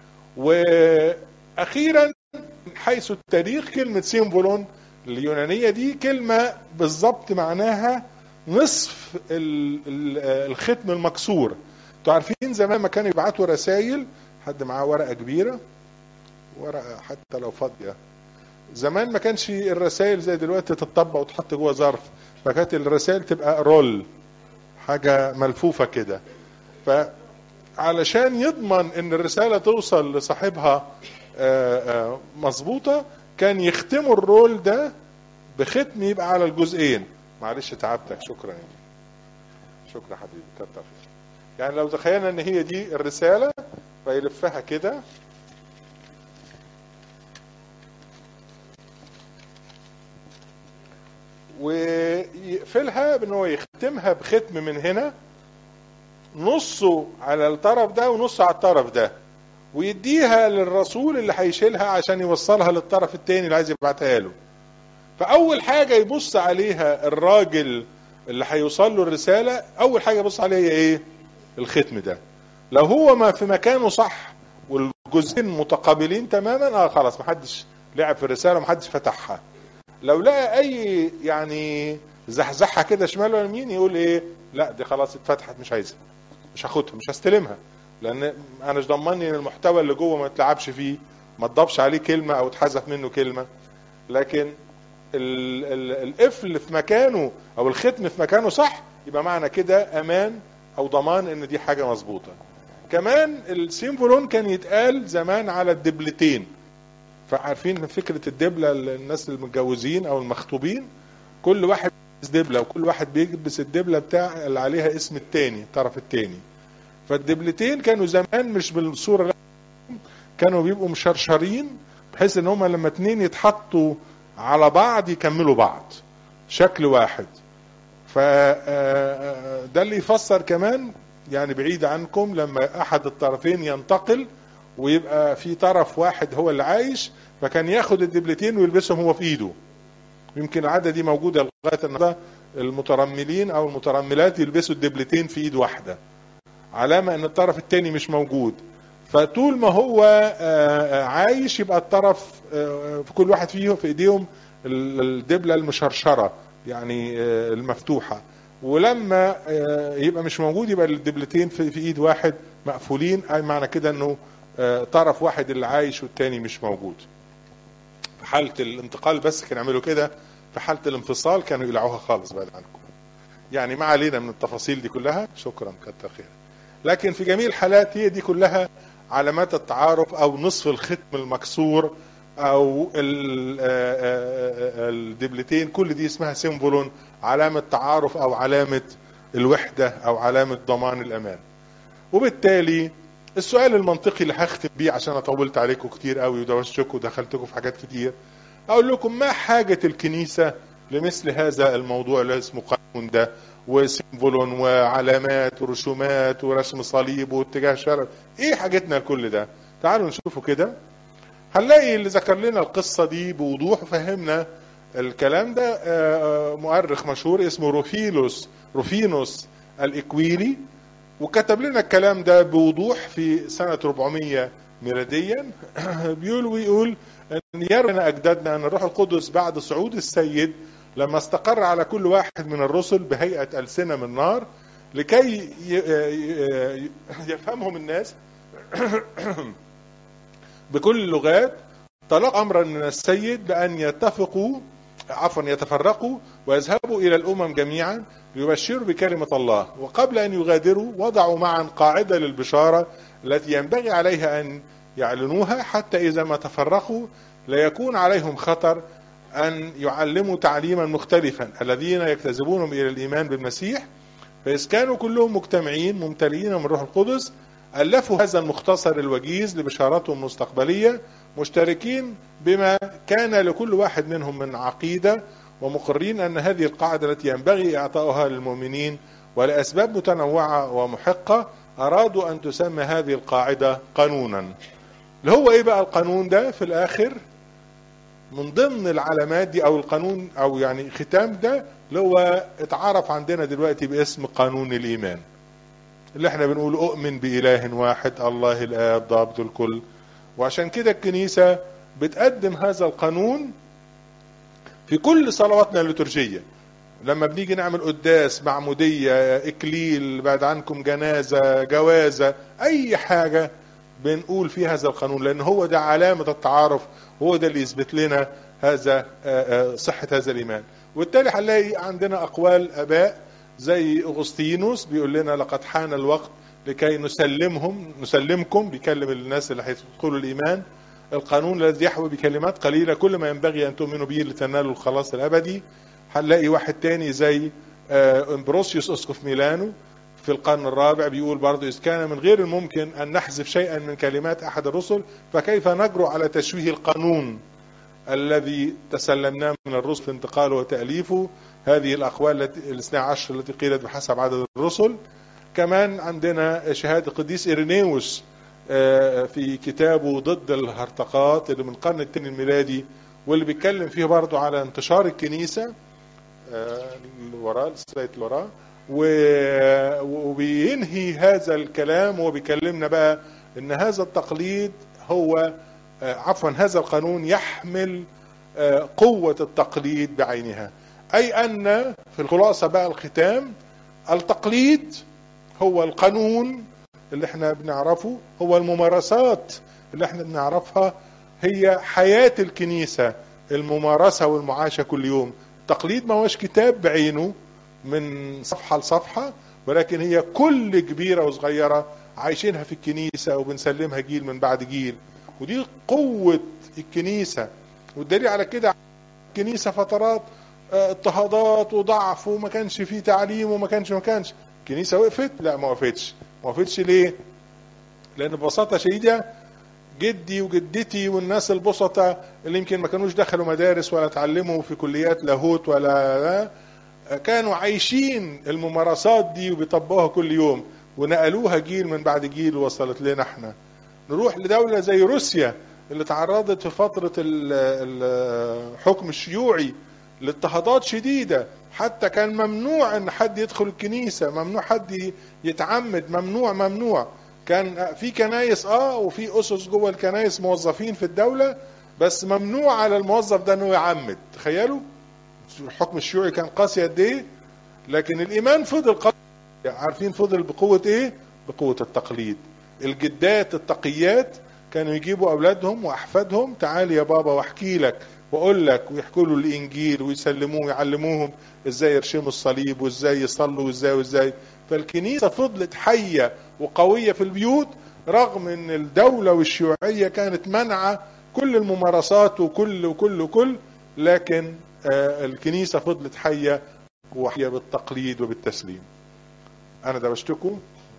وأخيرا حيث التاريخ كلمة سيمبولون اليونانية دي كلمة بالضبط معناها نصف الختم المكسور انتوا عارفين زمان ما كانوا يبعتوا رسائل حد معاه ورقة كبيرة ورقة حتى لو فاضية زمان ما كانش الرسائل زي دلوقتي تتطبق وتحط جوه ظرف فكانت الرسائل تبقى رول حاجة ملفوفة كده فعلشان يضمن ان الرسالة توصل لصاحبها مظبوطة كان يختموا الرول ده بختم يبقى على الجزئين معلش تعبتك شكرا يعني. شكرا حبيبي كتر خير يعني لو تخيلنا ان هي دي الرسالة فيلفها كده ويقفلها بان هو يختمها بختم من هنا نصه على الطرف ده ونصه على الطرف ده ويديها للرسول اللي هيشيلها عشان يوصلها للطرف التاني اللي عايز يبعتها له فاول حاجه يبص عليها الراجل اللي هيوصل له الرساله اول حاجه يبص عليها ايه الختم ده لو هو ما في مكانه صح والجزئين متقابلين تماما اه خلاص محدش لعب في الرساله محدش فتحها لو لقى اي يعني زحزحها كده شمال ولا يمين يقول ايه لا دي خلاص اتفتحت مش عايزها مش هاخدها مش هستلمها لان انا مش ضمني ان المحتوى اللي جوه ما تلعبش فيه ما تضافش عليه كلمه او اتحذف منه كلمه لكن ال ال القفل في مكانه او الختم في مكانه صح يبقى معنى كده امان او ضمان ان دي حاجه مظبوطه كمان السيمفولون كان يتقال زمان على الدبلتين فعارفين فكره الدبله الناس المتجوزين او المخطوبين كل واحد بيلبس دبله وكل واحد بيلبس الدبله بتاع اللي عليها اسم التاني الطرف التاني فالدبلتين كانوا زمان مش بالصوره كانوا بيبقوا مشرشرين بحيث ان هما لما اتنين يتحطوا على بعض يكملوا بعض شكل واحد فده اللي يفسر كمان يعني بعيد عنكم لما احد الطرفين ينتقل ويبقى في طرف واحد هو اللي عايش فكان ياخد الدبلتين ويلبسهم هو في ايده يمكن العاده دي موجوده لغايه النهارده المترملين او المترملات يلبسوا الدبلتين في ايد واحده علامه ان الطرف الثاني مش موجود فطول ما هو عايش يبقى الطرف في كل واحد فيهم في ايديهم الدبله المشرشره يعني المفتوحه ولما يبقى مش موجود يبقى الدبلتين في ايد واحد مقفولين اي معنى كده انه طرف واحد اللي عايش والتاني مش موجود في حالة الانتقال بس كانوا يعملوا كده في حالة الانفصال كانوا يقلعوها خالص بعد عنكم يعني ما علينا من التفاصيل دي كلها شكرا كتر خير لكن في جميع الحالات هي دي كلها علامات التعارف او نصف الختم المكسور او الدبلتين كل دي اسمها سيمبولون علامة تعارف او علامة الوحدة او علامة ضمان الامان وبالتالي السؤال المنطقي اللي هختم بيه عشان انا طولت عليكم كتير قوي ودوشتكم ودخلتكم في حاجات كتير اقول لكم ما حاجة الكنيسة لمثل هذا الموضوع اللي اسمه قانون ده وسيمبولون وعلامات ورسومات ورسم صليب واتجاه شرق ايه حاجتنا كل ده تعالوا نشوفوا كده هنلاقي اللي ذكر لنا القصة دي بوضوح وفهمنا الكلام ده مؤرخ مشهور اسمه روفيلوس روفينوس الإكويلي وكتب لنا الكلام ده بوضوح في سنة 400 ميلاديا بيقول ويقول أن يرنا أجدادنا أن الروح القدس بعد صعود السيد لما استقر على كل واحد من الرسل بهيئة ألسنة من نار لكي يفهمهم الناس بكل اللغات طلق أمرا من السيد بأن يتفقوا عفوا يتفرقوا ويذهبوا إلى الأمم جميعا ليبشروا بكلمة الله وقبل أن يغادروا وضعوا معا قاعدة للبشارة التي ينبغي عليها أن يعلنوها حتى إذا ما تفرقوا لا يكون عليهم خطر أن يعلموا تعليما مختلفا الذين يجتذبونهم إلى الإيمان بالمسيح فإذ كانوا كلهم مجتمعين ممتلئين من روح القدس ألفوا هذا المختصر الوجيز لبشاراتهم المستقبلية مشتركين بما كان لكل واحد منهم من عقيدة ومقرين أن هذه القاعدة التي ينبغي إعطاؤها للمؤمنين ولاسباب متنوعه ومحقه ارادوا ان تسمى هذه القاعده قانونا اللي هو ايه بقى القانون ده في الاخر من ضمن العلامات دي او القانون او يعني ختام ده اللي هو اتعرف عندنا دلوقتي باسم قانون الايمان اللي احنا بنقول اؤمن باله واحد الله الاب ضابط الكل وعشان كده الكنيسه بتقدم هذا القانون في كل صلواتنا الليتورجيه لما بنيجي نعمل قداس معموديه اكليل بعد عنكم جنازه جوازه اي حاجه بنقول في هذا القانون لان هو ده علامه التعارف هو ده اللي يثبت لنا هذا صحه هذا الايمان وبالتالي هنلاقي عندنا اقوال اباء زي اغسطينوس بيقول لنا لقد حان الوقت لكي نسلمهم نسلمكم بيكلم الناس اللي هيدخلوا الايمان القانون الذي يحوي بكلمات قليله كل ما ينبغي ان تؤمنوا به لتنالوا الخلاص الابدي هنلاقي واحد تاني زي امبروسيوس اسقف ميلانو في القرن الرابع بيقول برضه إذ كان من غير الممكن أن نحذف شيئا من كلمات أحد الرسل فكيف نجرؤ على تشويه القانون الذي تسلمناه من الرسل في انتقاله وتأليفه هذه الأقوال الاثنى عشر التي قيلت بحسب عدد الرسل كمان عندنا شهادة القديس إيرينيوس في كتابه ضد الهرطقات اللي من القرن الثاني الميلادي واللي بيتكلم فيه برضه على انتشار الكنيسة اللي وراه السلايد اللي وراه وبينهي هذا الكلام وبيكلمنا بقى ان هذا التقليد هو عفوا هذا القانون يحمل قوة التقليد بعينها اي ان في الخلاصة بقى الختام التقليد هو القانون اللي احنا بنعرفه هو الممارسات اللي احنا بنعرفها هي حياة الكنيسة الممارسة والمعاشة كل يوم التقليد ما هوش كتاب بعينه من صفحة لصفحة ولكن هي كل كبيرة وصغيرة عايشينها في الكنيسة وبنسلمها جيل من بعد جيل ودي قوة الكنيسة والدليل على كده الكنيسة فترات اضطهادات وضعف وما كانش فيه تعليم وما كانش ما كانش الكنيسة وقفت لا ما وقفتش ما وقفتش ليه لأن ببساطة شديدة جدي وجدتي والناس البسطة اللي يمكن ما كانوش دخلوا مدارس ولا اتعلموا في كليات لاهوت ولا كانوا عايشين الممارسات دي وبيطبقوها كل يوم ونقلوها جيل من بعد جيل وصلت لنا احنا نروح لدولة زي روسيا اللي تعرضت في فترة الحكم الشيوعي لاضطهادات شديدة حتى كان ممنوع ان حد يدخل الكنيسة ممنوع حد يتعمد ممنوع ممنوع كان في كنايس اه وفي اسس جوه الكنايس موظفين في الدولة بس ممنوع على الموظف ده انه يعمد تخيلوا الحكم الشيوعي كان قاسي قد ايه لكن الايمان فضل قاسي عارفين فضل بقوه ايه بقوه التقليد الجدات التقيات كانوا يجيبوا اولادهم واحفادهم تعال يا بابا واحكي لك واقول لك ويحكوا له الانجيل ويسلموه ويعلموهم ازاي يرشموا الصليب وازاي يصلوا وازاي وازاي فالكنيسه فضلت حيه وقويه في البيوت رغم ان الدوله والشيوعيه كانت منعه كل الممارسات وكل وكل وكل لكن الكنيسة فضلت حية وحية بالتقليد وبالتسليم أنا دوشتكم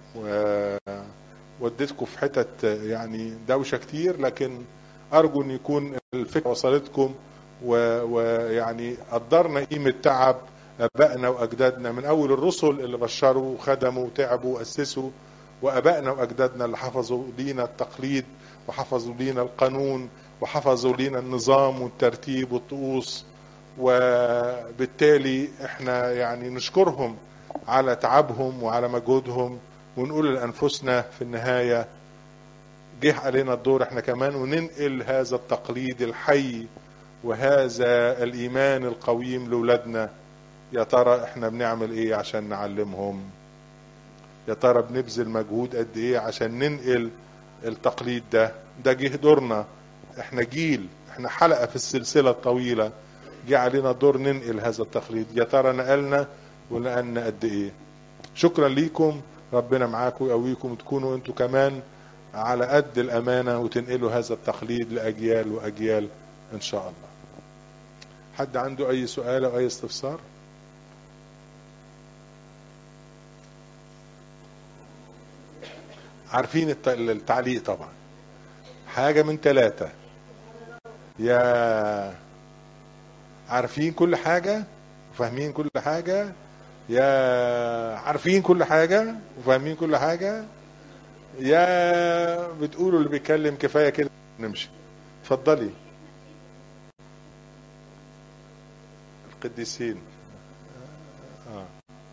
ووديتكم في حتت يعني دوشة كتير لكن أرجو أن يكون الفكرة وصلتكم ويعني قدرنا قيمة تعب أبائنا وأجدادنا من أول الرسل اللي بشروا وخدموا وتعبوا وأسسوا وأبائنا وأجدادنا اللي حفظوا لينا التقليد وحفظوا لينا القانون وحفظوا لينا النظام والترتيب والطقوس وبالتالي احنا يعني نشكرهم على تعبهم وعلى مجهودهم ونقول لانفسنا في النهايه جه علينا الدور احنا كمان وننقل هذا التقليد الحي وهذا الايمان القويم لاولادنا يا ترى احنا بنعمل ايه عشان نعلمهم يا ترى بنبذل مجهود قد ايه عشان ننقل التقليد ده ده جه دورنا احنا جيل احنا حلقه في السلسله الطويله جه علينا دور ننقل هذا التقليد يا ترى نقلنا ونقلنا قد ايه شكرا ليكم ربنا معاكم ويقويكم وتكونوا انتوا كمان على قد الامانه وتنقلوا هذا التقليد لاجيال واجيال ان شاء الله حد عنده اي سؤال او اي استفسار عارفين التعليق طبعا حاجة من ثلاثة يا عارفين كل حاجة وفاهمين كل حاجة يا عارفين كل حاجة وفاهمين كل حاجة يا بتقولوا اللي بيتكلم كفاية كده نمشي اتفضلي القديسين آه.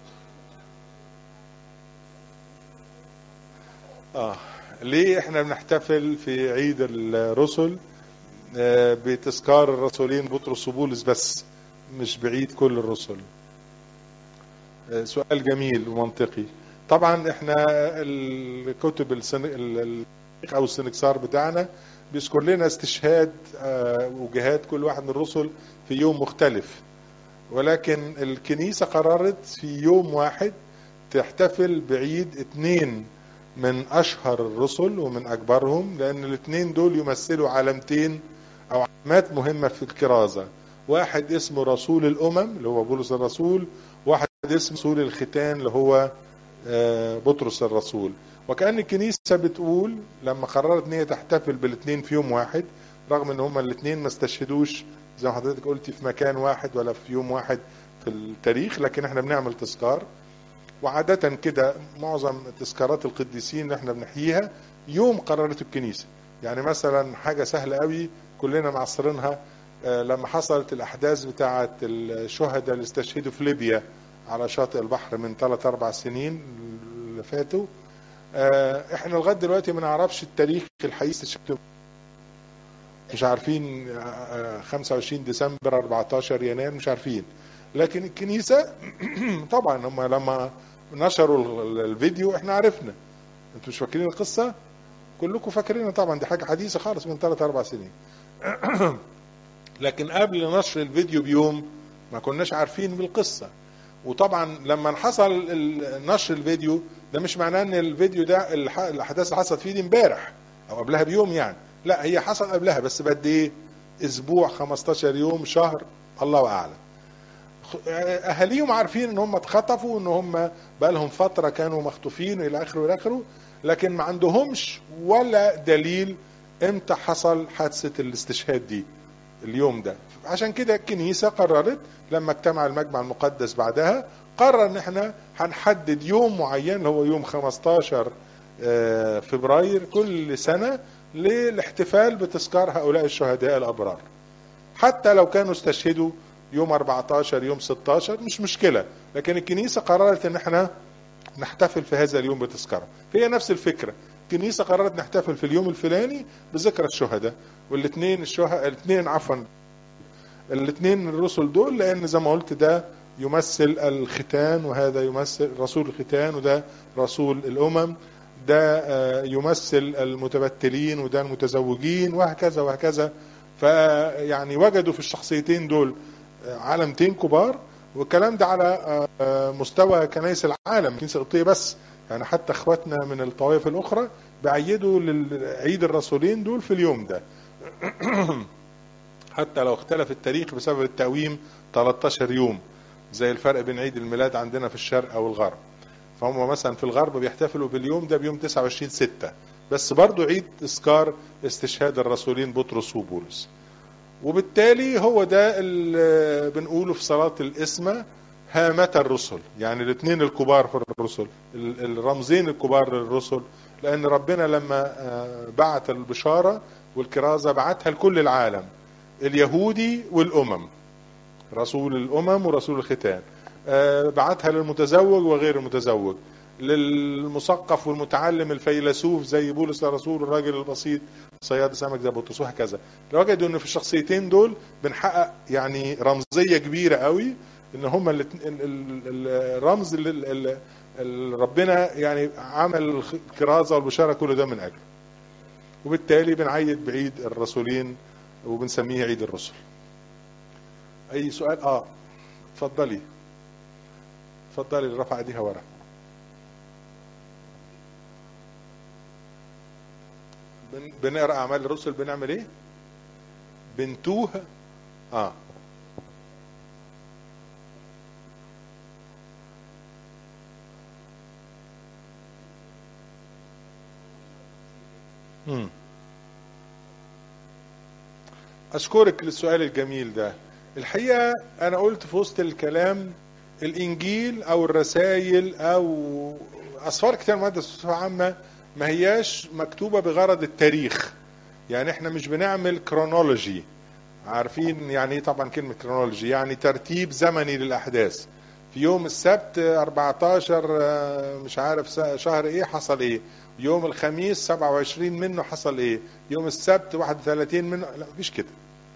آه. ليه احنا بنحتفل في عيد الرسل آه بتذكار الرسولين بطرس وبولس بس مش بعيد كل الرسل آه سؤال جميل ومنطقي طبعا احنا الكتب السن... او السنكسار بتاعنا بيذكر لنا استشهاد آه وجهاد كل واحد من الرسل في يوم مختلف ولكن الكنيسة قررت في يوم واحد تحتفل بعيد اثنين من اشهر الرسل ومن اكبرهم لان الاثنين دول يمثلوا علامتين او علامات مهمه في الكرازه واحد اسمه رسول الامم اللي هو بولس الرسول واحد اسمه رسول الختان اللي هو بطرس الرسول وكان الكنيسه بتقول لما قررت ان هي تحتفل بالاثنين في يوم واحد رغم ان هما الاثنين ما استشهدوش زي ما حضرتك قلتي في مكان واحد ولا في يوم واحد في التاريخ لكن احنا بنعمل تذكار وعادة كده معظم تذكارات القديسين اللي احنا بنحييها يوم قررته الكنيسة يعني مثلا حاجة سهلة قوي كلنا معصرينها لما حصلت الأحداث بتاعة الشهداء اللي استشهدوا في ليبيا على شاطئ البحر من ثلاث أربع سنين اللي فاتوا احنا لغاية دلوقتي ما نعرفش التاريخ الحقيقي استشهدوا مش عارفين 25 ديسمبر 14 يناير مش عارفين لكن الكنيسة طبعا هم لما نشروا الفيديو احنا عرفنا انتوا مش فاكرين القصة كلكم فاكرينها طبعا دي حاجة حديثة خالص من ثلاث أربع سنين لكن قبل نشر الفيديو بيوم ما كناش عارفين بالقصة وطبعا لما حصل نشر الفيديو ده مش معناه ان الفيديو ده الاحداث اللي حصلت فيه دي امبارح او قبلها بيوم يعني لا هي حصل قبلها بس بقد ايه اسبوع 15 يوم شهر الله اعلم اهاليهم عارفين ان هم اتخطفوا وان هم بقى لهم فتره كانوا مخطوفين الى اخره الى اخره لكن ما عندهمش ولا دليل امتى حصل حادثه الاستشهاد دي اليوم ده عشان كده الكنيسه قررت لما اجتمع المجمع المقدس بعدها قرر ان احنا هنحدد يوم معين اللي هو يوم 15 فبراير كل سنه للاحتفال بتذكار هؤلاء الشهداء الابرار حتى لو كانوا استشهدوا يوم 14 يوم 16 مش مشكلة لكن الكنيسة قررت ان احنا نحتفل في هذا اليوم بتذكرة هي نفس الفكرة الكنيسة قررت نحتفل في اليوم الفلاني بذكرى الشهداء والاثنين الشهداء الاثنين عفوا الاثنين الرسل دول لان زي ما قلت ده يمثل الختان وهذا يمثل رسول الختان وده رسول الامم ده يمثل المتبتلين وده المتزوجين وهكذا وهكذا فيعني وجدوا في الشخصيتين دول علامتين كبار والكلام ده على مستوى كنائس العالم الكنيسه القبطيه بس يعني حتى اخواتنا من الطوائف الاخرى بيعيدوا لعيد الرسولين دول في اليوم ده حتى لو اختلف التاريخ بسبب التقويم 13 يوم زي الفرق بين عيد الميلاد عندنا في الشرق او الغرب فهم مثلا في الغرب بيحتفلوا باليوم ده بيوم 29 6 بس برضو عيد تذكار استشهاد الرسولين بطرس وبولس وبالتالي هو ده اللي بنقوله في صلاة الإسمة هامة الرسل يعني الاثنين الكبار في الرسل الرمزين الكبار للرسل لأن ربنا لما بعت البشارة والكرازة بعتها لكل العالم اليهودي والأمم رسول الأمم ورسول الختان بعتها للمتزوج وغير المتزوج للمثقف والمتعلم الفيلسوف زي بولس الرسول الراجل البسيط صياد سمك زي بطرس وهكذا وجدوا ان في الشخصيتين دول بنحقق يعني رمزيه كبيره قوي ان هما الرمز اللي ربنا يعني عمل الكرازه والبشاره كل ده من اجله وبالتالي بنعيد بعيد الرسولين وبنسميه عيد الرسل اي سؤال اه اتفضلي اتفضلي اللي رفع ايديها ورا بنقرا اعمال الرسل بنعمل ايه بنتوه اه مم. اشكرك للسؤال الجميل ده الحقيقه انا قلت في وسط الكلام الانجيل او الرسائل او اسفار الكتاب المقدس بصفه عامه ما هياش مكتوبه بغرض التاريخ يعني احنا مش بنعمل كرونولوجي عارفين يعني ايه طبعا كلمه كرونولوجي يعني ترتيب زمني للاحداث في يوم السبت 14 مش عارف شهر ايه حصل ايه يوم الخميس 27 منه حصل ايه يوم السبت 31 منه لا مفيش كده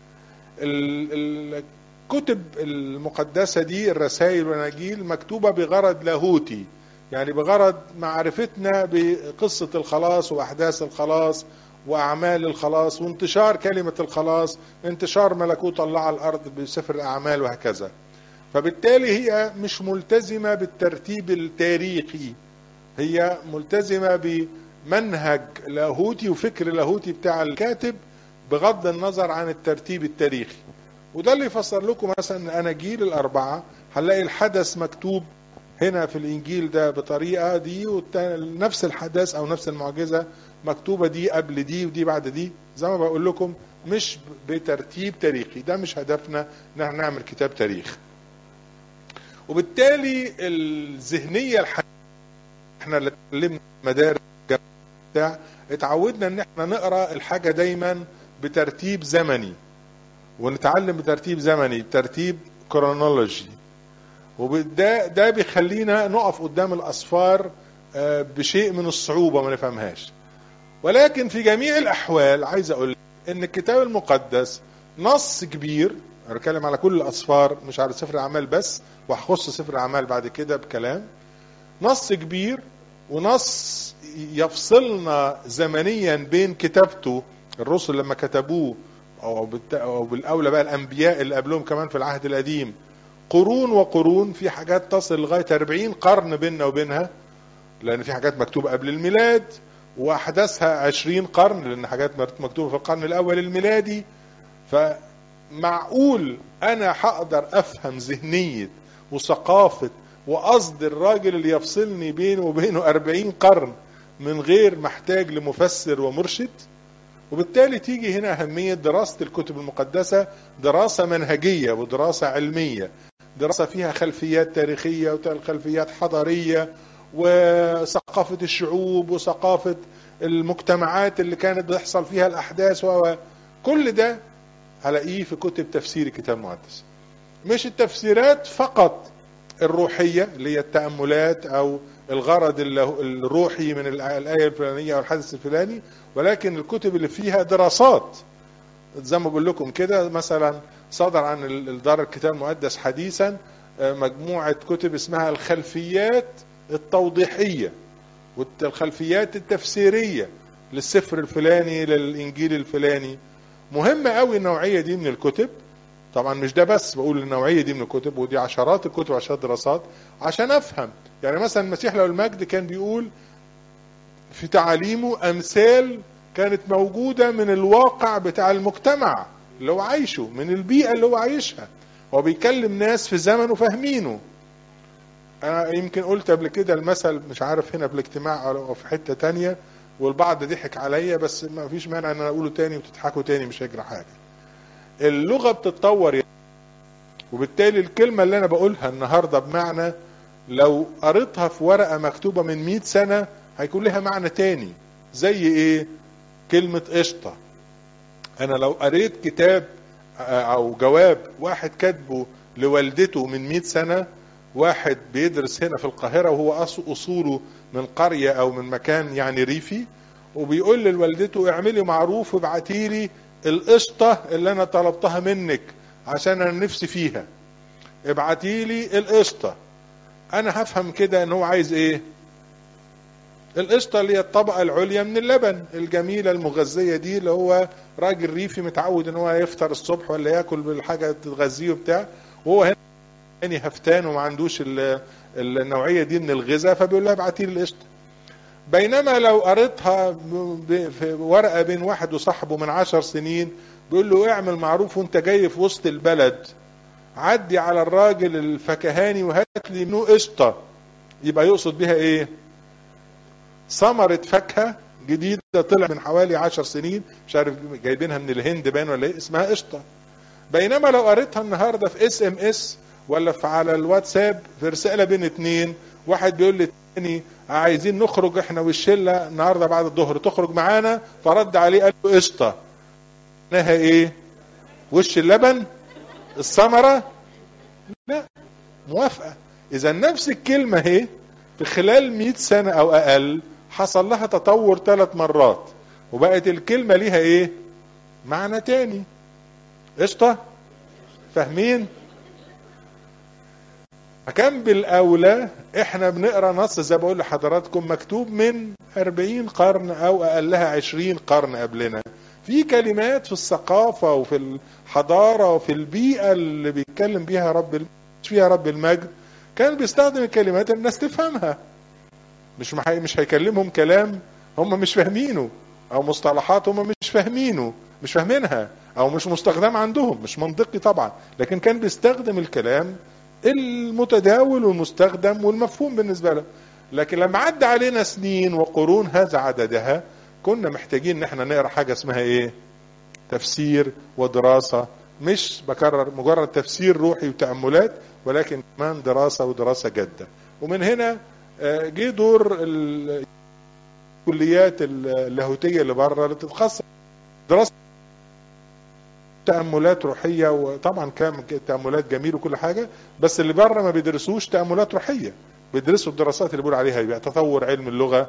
الكتب المقدسة دي الرسائل والأناجيل مكتوبة بغرض لاهوتي يعني بغرض معرفتنا بقصة الخلاص وأحداث الخلاص وأعمال الخلاص وانتشار كلمة الخلاص انتشار ملكوت الله على الأرض بسفر الأعمال وهكذا فبالتالي هي مش ملتزمة بالترتيب التاريخي هي ملتزمة بمنهج لاهوتي وفكر لاهوتي بتاع الكاتب بغض النظر عن الترتيب التاريخي وده اللي يفسر لكم مثلا الاناجيل الاربعه هنلاقي الحدث مكتوب هنا في الانجيل ده بطريقه دي نفس الحدث او نفس المعجزه مكتوبه دي قبل دي ودي بعد دي زي ما بقول لكم مش بترتيب تاريخي ده مش هدفنا ان احنا نعمل كتاب تاريخ وبالتالي الذهنيه الحديثه احنا اللي اتعلمنا مدارس بتاع اتعودنا ان احنا نقرا الحاجه دايما بترتيب زمني ونتعلم بترتيب زمني بترتيب كرونولوجي وده ده بيخلينا نقف قدام الاسفار بشيء من الصعوبه ما نفهمهاش ولكن في جميع الاحوال عايز اقول ان الكتاب المقدس نص كبير انا بتكلم على كل الاسفار مش على سفر الاعمال بس وهخص سفر الاعمال بعد كده بكلام نص كبير ونص يفصلنا زمنيا بين كتابته الرسل لما كتبوه او او بالاولى بقى الانبياء اللي قبلهم كمان في العهد القديم قرون وقرون في حاجات تصل لغايه 40 قرن بيننا وبينها لان في حاجات مكتوبه قبل الميلاد واحداثها 20 قرن لان حاجات مكتوبه في القرن الاول الميلادي فمعقول انا هقدر افهم ذهنيه وثقافه وقصد الراجل اللي يفصلني بينه وبينه 40 قرن من غير محتاج لمفسر ومرشد وبالتالي تيجي هنا أهمية دراسة الكتب المقدسة دراسة منهجية ودراسة علمية دراسة فيها خلفيات تاريخية وخلفيات حضارية وثقافة الشعوب وثقافة المجتمعات اللي كانت بيحصل فيها الأحداث وكل ده هلاقيه في كتب تفسير الكتاب المقدس مش التفسيرات فقط الروحية اللي هي التأملات أو الغرض الروحي من الآية الفلانية أو الحدث الفلاني ولكن الكتب اللي فيها دراسات زي ما بقول لكم كده مثلا صدر عن دار الكتاب المقدس حديثا مجموعة كتب اسمها الخلفيات التوضيحية والخلفيات التفسيرية للسفر الفلاني للإنجيل الفلاني مهمة قوي النوعية دي من الكتب طبعا مش ده بس بقول النوعية دي من الكتب ودي عشرات الكتب وعشرات دراسات عشان أفهم يعني مثلا المسيح له المجد كان بيقول في تعاليمه أمثال كانت موجودة من الواقع بتاع المجتمع اللي هو عايشه من البيئة اللي هو عايشها هو بيكلم ناس في زمنه فاهمينه أنا يمكن قلت قبل كده المثل مش عارف هنا في الاجتماع أو في حتة تانية والبعض ضحك عليا بس ما فيش مانع ان انا اقوله تاني وتضحكوا تاني مش هيجرى حاجة اللغة بتتطور وبالتالي الكلمة اللي انا بقولها النهاردة بمعنى لو قريتها في ورقة مكتوبة من 100 سنة هيكون لها معنى تاني زي ايه كلمة قشطة انا لو قريت كتاب او جواب واحد كاتبه لوالدته من 100 سنة واحد بيدرس هنا في القاهرة وهو أصوله من قرية أو من مكان يعني ريفي وبيقول لوالدته اعملي معروف وابعتي لي القشطة اللي أنا طلبتها منك عشان أنا نفسي فيها ابعتي لي القشطة أنا هفهم كده إن هو عايز إيه القشطة اللي هي الطبقة العليا من اللبن الجميلة المغذية دي اللي هو راجل ريفي متعود ان هو يفطر الصبح ولا ياكل بالحاجة تغذيه وبتاع وهو هنا يعني هفتان وما عندوش النوعية دي من الغذاء فبيقول لها ابعتي لي القشطة بينما لو قريتها في ورقة بين واحد وصاحبه من عشر سنين بيقول له اعمل معروف وانت جاي في وسط البلد عدي على الراجل الفكهاني وهات لي منه قشطة يبقى يقصد بها ايه ثمرة فاكهة جديدة طلع من حوالي عشر سنين مش عارف جايبينها من الهند باين ولا ايه اسمها قشطة بينما لو قريتها النهارده في اس ام اس ولا في على الواتساب في رساله بين اتنين واحد بيقول للتاني عايزين نخرج احنا والشله النهارده بعد الظهر تخرج معانا فرد عليه قال له قشطه معناها ايه وش اللبن الثمره لا موافقه اذا نفس الكلمه اهي في خلال 100 سنه او اقل حصل لها تطور ثلاث مرات وبقت الكلمه ليها ايه معنى تاني قشطه فاهمين فكان بالاولى احنا بنقرا نص زي بقول لحضراتكم مكتوب من 40 قرن او اقلها 20 قرن قبلنا في كلمات في الثقافه وفي الحضاره وفي البيئه اللي بيتكلم بيها رب فيها رب المجد كان بيستخدم الكلمات الناس تفهمها مش محي... مش هيكلمهم كلام هم مش فاهمينه او مصطلحات هم مش فاهمينه مش فاهمينها او مش مستخدم عندهم مش منطقي طبعا لكن كان بيستخدم الكلام المتداول والمستخدم والمفهوم بالنسبه له لكن لما عدى علينا سنين وقرون هذا عددها كنا محتاجين ان احنا نقرا حاجه اسمها ايه تفسير ودراسه مش بكرر مجرد تفسير روحي وتاملات ولكن كمان دراسه ودراسه جاده ومن هنا جه دور الكليات اللاهوتيه اللي بره اللي بتتخصص دراسه تأملات روحية وطبعا كان تأملات جميل وكل حاجة بس اللي بره ما بيدرسوش تأملات روحية بيدرسوا الدراسات اللي بيقول عليها يبقى تطور علم اللغة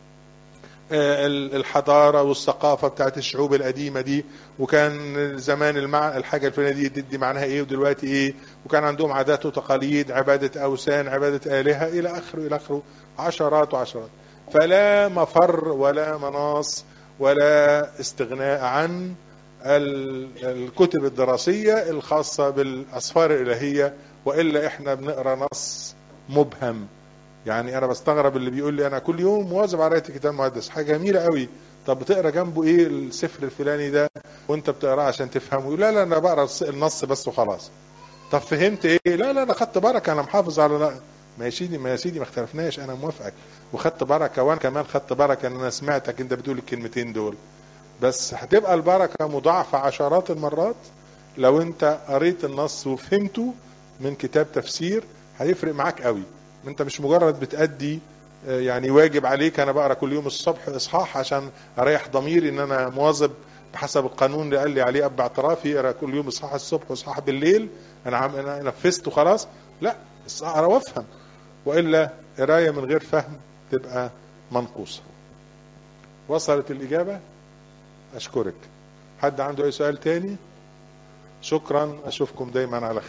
الحضارة والثقافة بتاعت الشعوب القديمة دي وكان زمان المع... الحاجة الفلانية دي تدي معناها ايه ودلوقتي ايه وكان عندهم عادات وتقاليد عبادة أوثان عبادة آلهة إلى آخره إلى آخره عشرات وعشرات فلا مفر ولا مناص ولا استغناء عن الكتب الدراسية الخاصة بالأسفار الإلهية وإلا إحنا بنقرأ نص مبهم يعني أنا بستغرب اللي بيقول لي أنا كل يوم مواظب على قراءة الكتاب المقدس حاجة جميلة قوي طب بتقرا جنبه ايه السفر الفلاني ده وانت بتقراه عشان تفهمه لا لا انا بقرا النص بس وخلاص طب فهمت ايه لا لا انا خدت بركه انا محافظ على لا ما يا سيدي ما يا سيدي ما اختلفناش انا موافقك وخدت بركه وانا كمان خدت بركه ان انا سمعتك انت بتقول الكلمتين دول بس هتبقى البركة مضاعفة عشرات المرات لو انت قريت النص وفهمته من كتاب تفسير هيفرق معاك قوي انت مش مجرد بتأدي يعني واجب عليك انا بقرا كل يوم الصبح اصحاح عشان اريح ضميري ان انا مواظب بحسب القانون اللي قال لي عليه اب اعترافي اقرا كل يوم اصحاح الصبح واصحاح بالليل انا عم انا نفذت وخلاص لا بس اقرا وافهم والا قرايه من غير فهم تبقى منقوصه وصلت الاجابه أشكرك حد عنده أي سؤال تاني شكرا أشوفكم دايما على خير